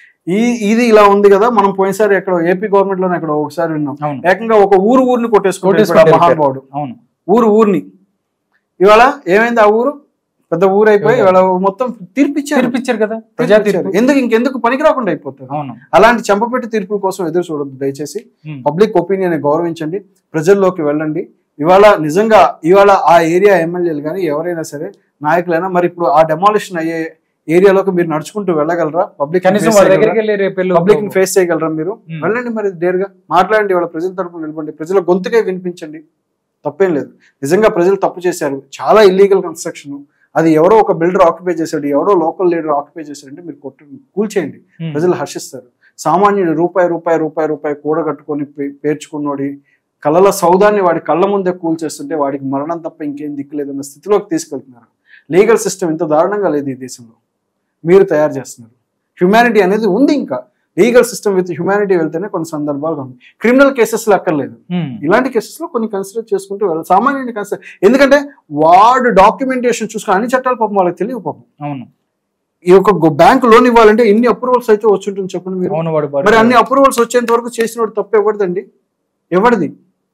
ఈ ఇది ఇలా ఉంది కదా మనం పోయినసారి ఎక్కడ ఏపీ గవర్నమెంట్ లోనే ఎక్కడ ఒకసారి విన్నాం అవును ఏకంగా ఒక ఊరు ఊరిని కొట్టేసుకుంటాడు కొట్టేసుకుంటారు మహానుభావుడు అవును ఊరు ఊరిని ఇవాళ ఏమైంది ఆ ఊరు పెద్ద ఊరు అయిపోయి ఇవాళ మొత్తం తీర్పిచ్చారు తీర్పిచ్చారు కదా ప్రజా తీర్పిచ్చారు. తీర్పు ఎందుకు ఇంకెందుకు పనికి రాకుండా అయిపోతుంది అవును అలాంటి చెంపపెట్టి తీర్పుల కోసం ఎదురు చూడొద్దు దయచేసి ఉమ్, పబ్లిక్ ఒపీనియన్ గౌరవించండి ప్రజల్లోకి వెళ్ళండి ఇవాళ నిజంగా ఇవాళ ఆ ఏరియా ఎమ్మెల్యేలు కానీ ఎవరైనా సరే నాయకులైనా మరి ఇప్పుడు ఆ డెమాలిషన్ అయ్యే ఏరియాలోకి మీరు నడుచుకుంటూ వెళ్ళగలరా పబ్లిక్ కనీసం వాళ్ళ దగ్గరికి వెళ్ళి రేపు వెళ్ళు. పబ్లిక్ ని ఫేస్ చేయగలరా మీరు Hmm. వెళ్ళండి మరి డేర్గా మాట్లాడండి వాళ్ళ ప్రజల తరపున నిలబండి ప్రజల గొంతుకే వినిపించండి తప్పేం లేదు నిజంగా ప్రజలు తప్పు చేశారు చాలా ఇల్లీగల్ కన్స్ట్రక్షన్ అది ఎవరో ఒక బిల్డర్ ఆక్యుపై చేశాడు ఎవరో లోకల్ లీడర్ ఆక్యుపై చేశాడంటే మీరు కొట్టు కూల్చేయండి ఉమ్, ప్రజలు హర్షిస్తారు సామాన్యుడు రూపాయి రూపాయి రూపాయి రూపాయి కూడగట్టుకొని పే- పేర్చుకున్నోడి కళ్ళల సౌదాన్ని వాడి కళ్ళ ముందే కూల్చేస్తుంటే వాడికి మరణం తప్ప ఇంకేం దిక్కులేదన్న స్థితిలోకి తీసుకెళ్తున్నారు లీగల్ సిస్టమ్ ఇంత దారుణంగా లేదు ఈ దేశంలో మీరు తయారు చేస్తున్నారు హ్యుమానిటీ అనేది ఉంది ఇంకా లీగల్ సిస్టమ్ విత్ హ్యుమానిటీ వెళ్తేనే కొన్ని సందర్భాలు ఉంది క్రిమినల్ కేసెస్లో అక్కర్లేదు ఉమ్, ఇలాంటి కేసెస్ లో కొన్ని కన్సిడర్ చేసుకుంటూ వెళ్ళాలి సామాన్యుడిని కన్సిడర్ ఎందుకంటే వాడు డాక్యుమెంటేషన్ చూసుకుని అన్ని చట్టాలు పాపం వాళ్ళకి తెలియదు పాపం అవును ఈ యొక్క బ్యాంక్ లోన్ ఇవ్వాలంటే ఎన్ని అప్రూవల్స్ అయితే వచ్చి ఉంటుంది చెప్పండి మీరు అవును వాడు మరి అన్ని అప్రూవల్స్ వచ్చేంత వరకు చేసిన వాడు తప్పు ఎవరిదండి ఎవరిది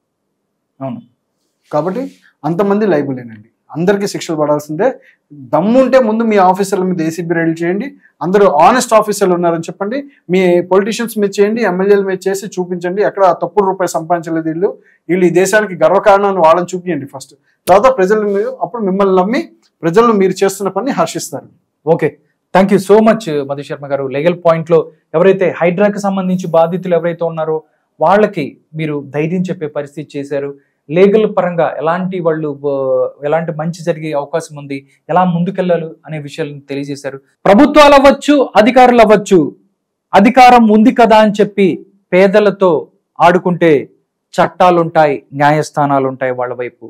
అవును కాబట్టి అంతమంది లైబులేనండి అందరికీ శిక్షలు పడాల్సిందే దమ్ముంటే ముందు మీ ఆఫీసర్ల మీద ఏసీబీ రైడ్ చేయండి అందరూ ఆనెస్ట్ ఆఫీసర్లు ఉన్నారని చెప్పండి మీ పొలిటీషియన్స్ మీద చేయండి ఎమ్మెల్యేల మీద చేసి చూపించండి ఎక్కడ తప్పుడు రూపాయి సంపాదించలేదు వీళ్ళు వీళ్ళు ఈ దేశానికి గర్వకారణాన్ని వాళ్ళని చూపించండి ఫస్ట్ తర్వాత ప్రజలు మీరు అప్పుడు మిమ్మల్ని నమ్మి ప్రజలు మీరు చేస్తున్న పని హర్షిస్తారు okay thank you so much Madhu Sharma గారు లీగల్ పాయింట్ లో ఎవరైతే హైడ్రాకి సంబంధించి బాధితులు ఎవరైతే ఉన్నారో వాళ్ళకి మీరు ధైర్యం చెప్పే పరిస్థితి చేశారు లీగల్ పరంగా ఎలాంటి వాళ్ళు ఆ, ఎలాంటి మంచి జరిగే అవకాశం ఉంది ఎలా ముందుకెళ్ళాలి అనే విషయాలను తెలియజేశారు ప్రభుత్వాలు అవ్వచ్చు అధికారులు అవ్వచ్చు అధికారం ఉంది కదా అని చెప్పి పేదలతో ఆడుకుంటే చట్టాలుంటాయి న్యాయస్థానాలు ఉంటాయి వాళ్ళ వైపు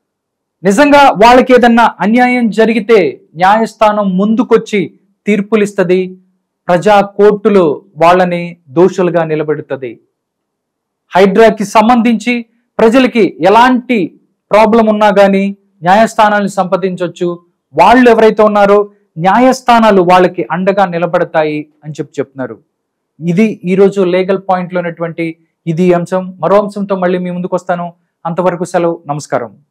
నిజంగా వాళ్ళకి ఏదన్నా అన్యాయం జరిగితే న్యాయస్థానం ముందుకొచ్చి తీర్పులిస్తుంది ప్రజా కోర్టులో వాళ్ళని దోషులుగా నిలబెడుతుంది హైడ్రాకి సంబంధించి ప్రజలకి ఎలాంటి ప్రాబ్లం ఉన్నా కానీ న్యాయస్థానాన్ని సంపాదించవచ్చు వాళ్ళు ఎవరైతే ఉన్నారో న్యాయస్థానాలు వాళ్ళకి అండగా నిలబడతాయి అని చెప్పి చెప్తున్నారు ఇది ఈరోజు లీగల్ పాయింట్లో ఉన్నటువంటి ఇది అంశం మరో అంశంతో మళ్ళీ మీ ముందుకు వస్తాను అంతవరకు సెలవు నమస్కారం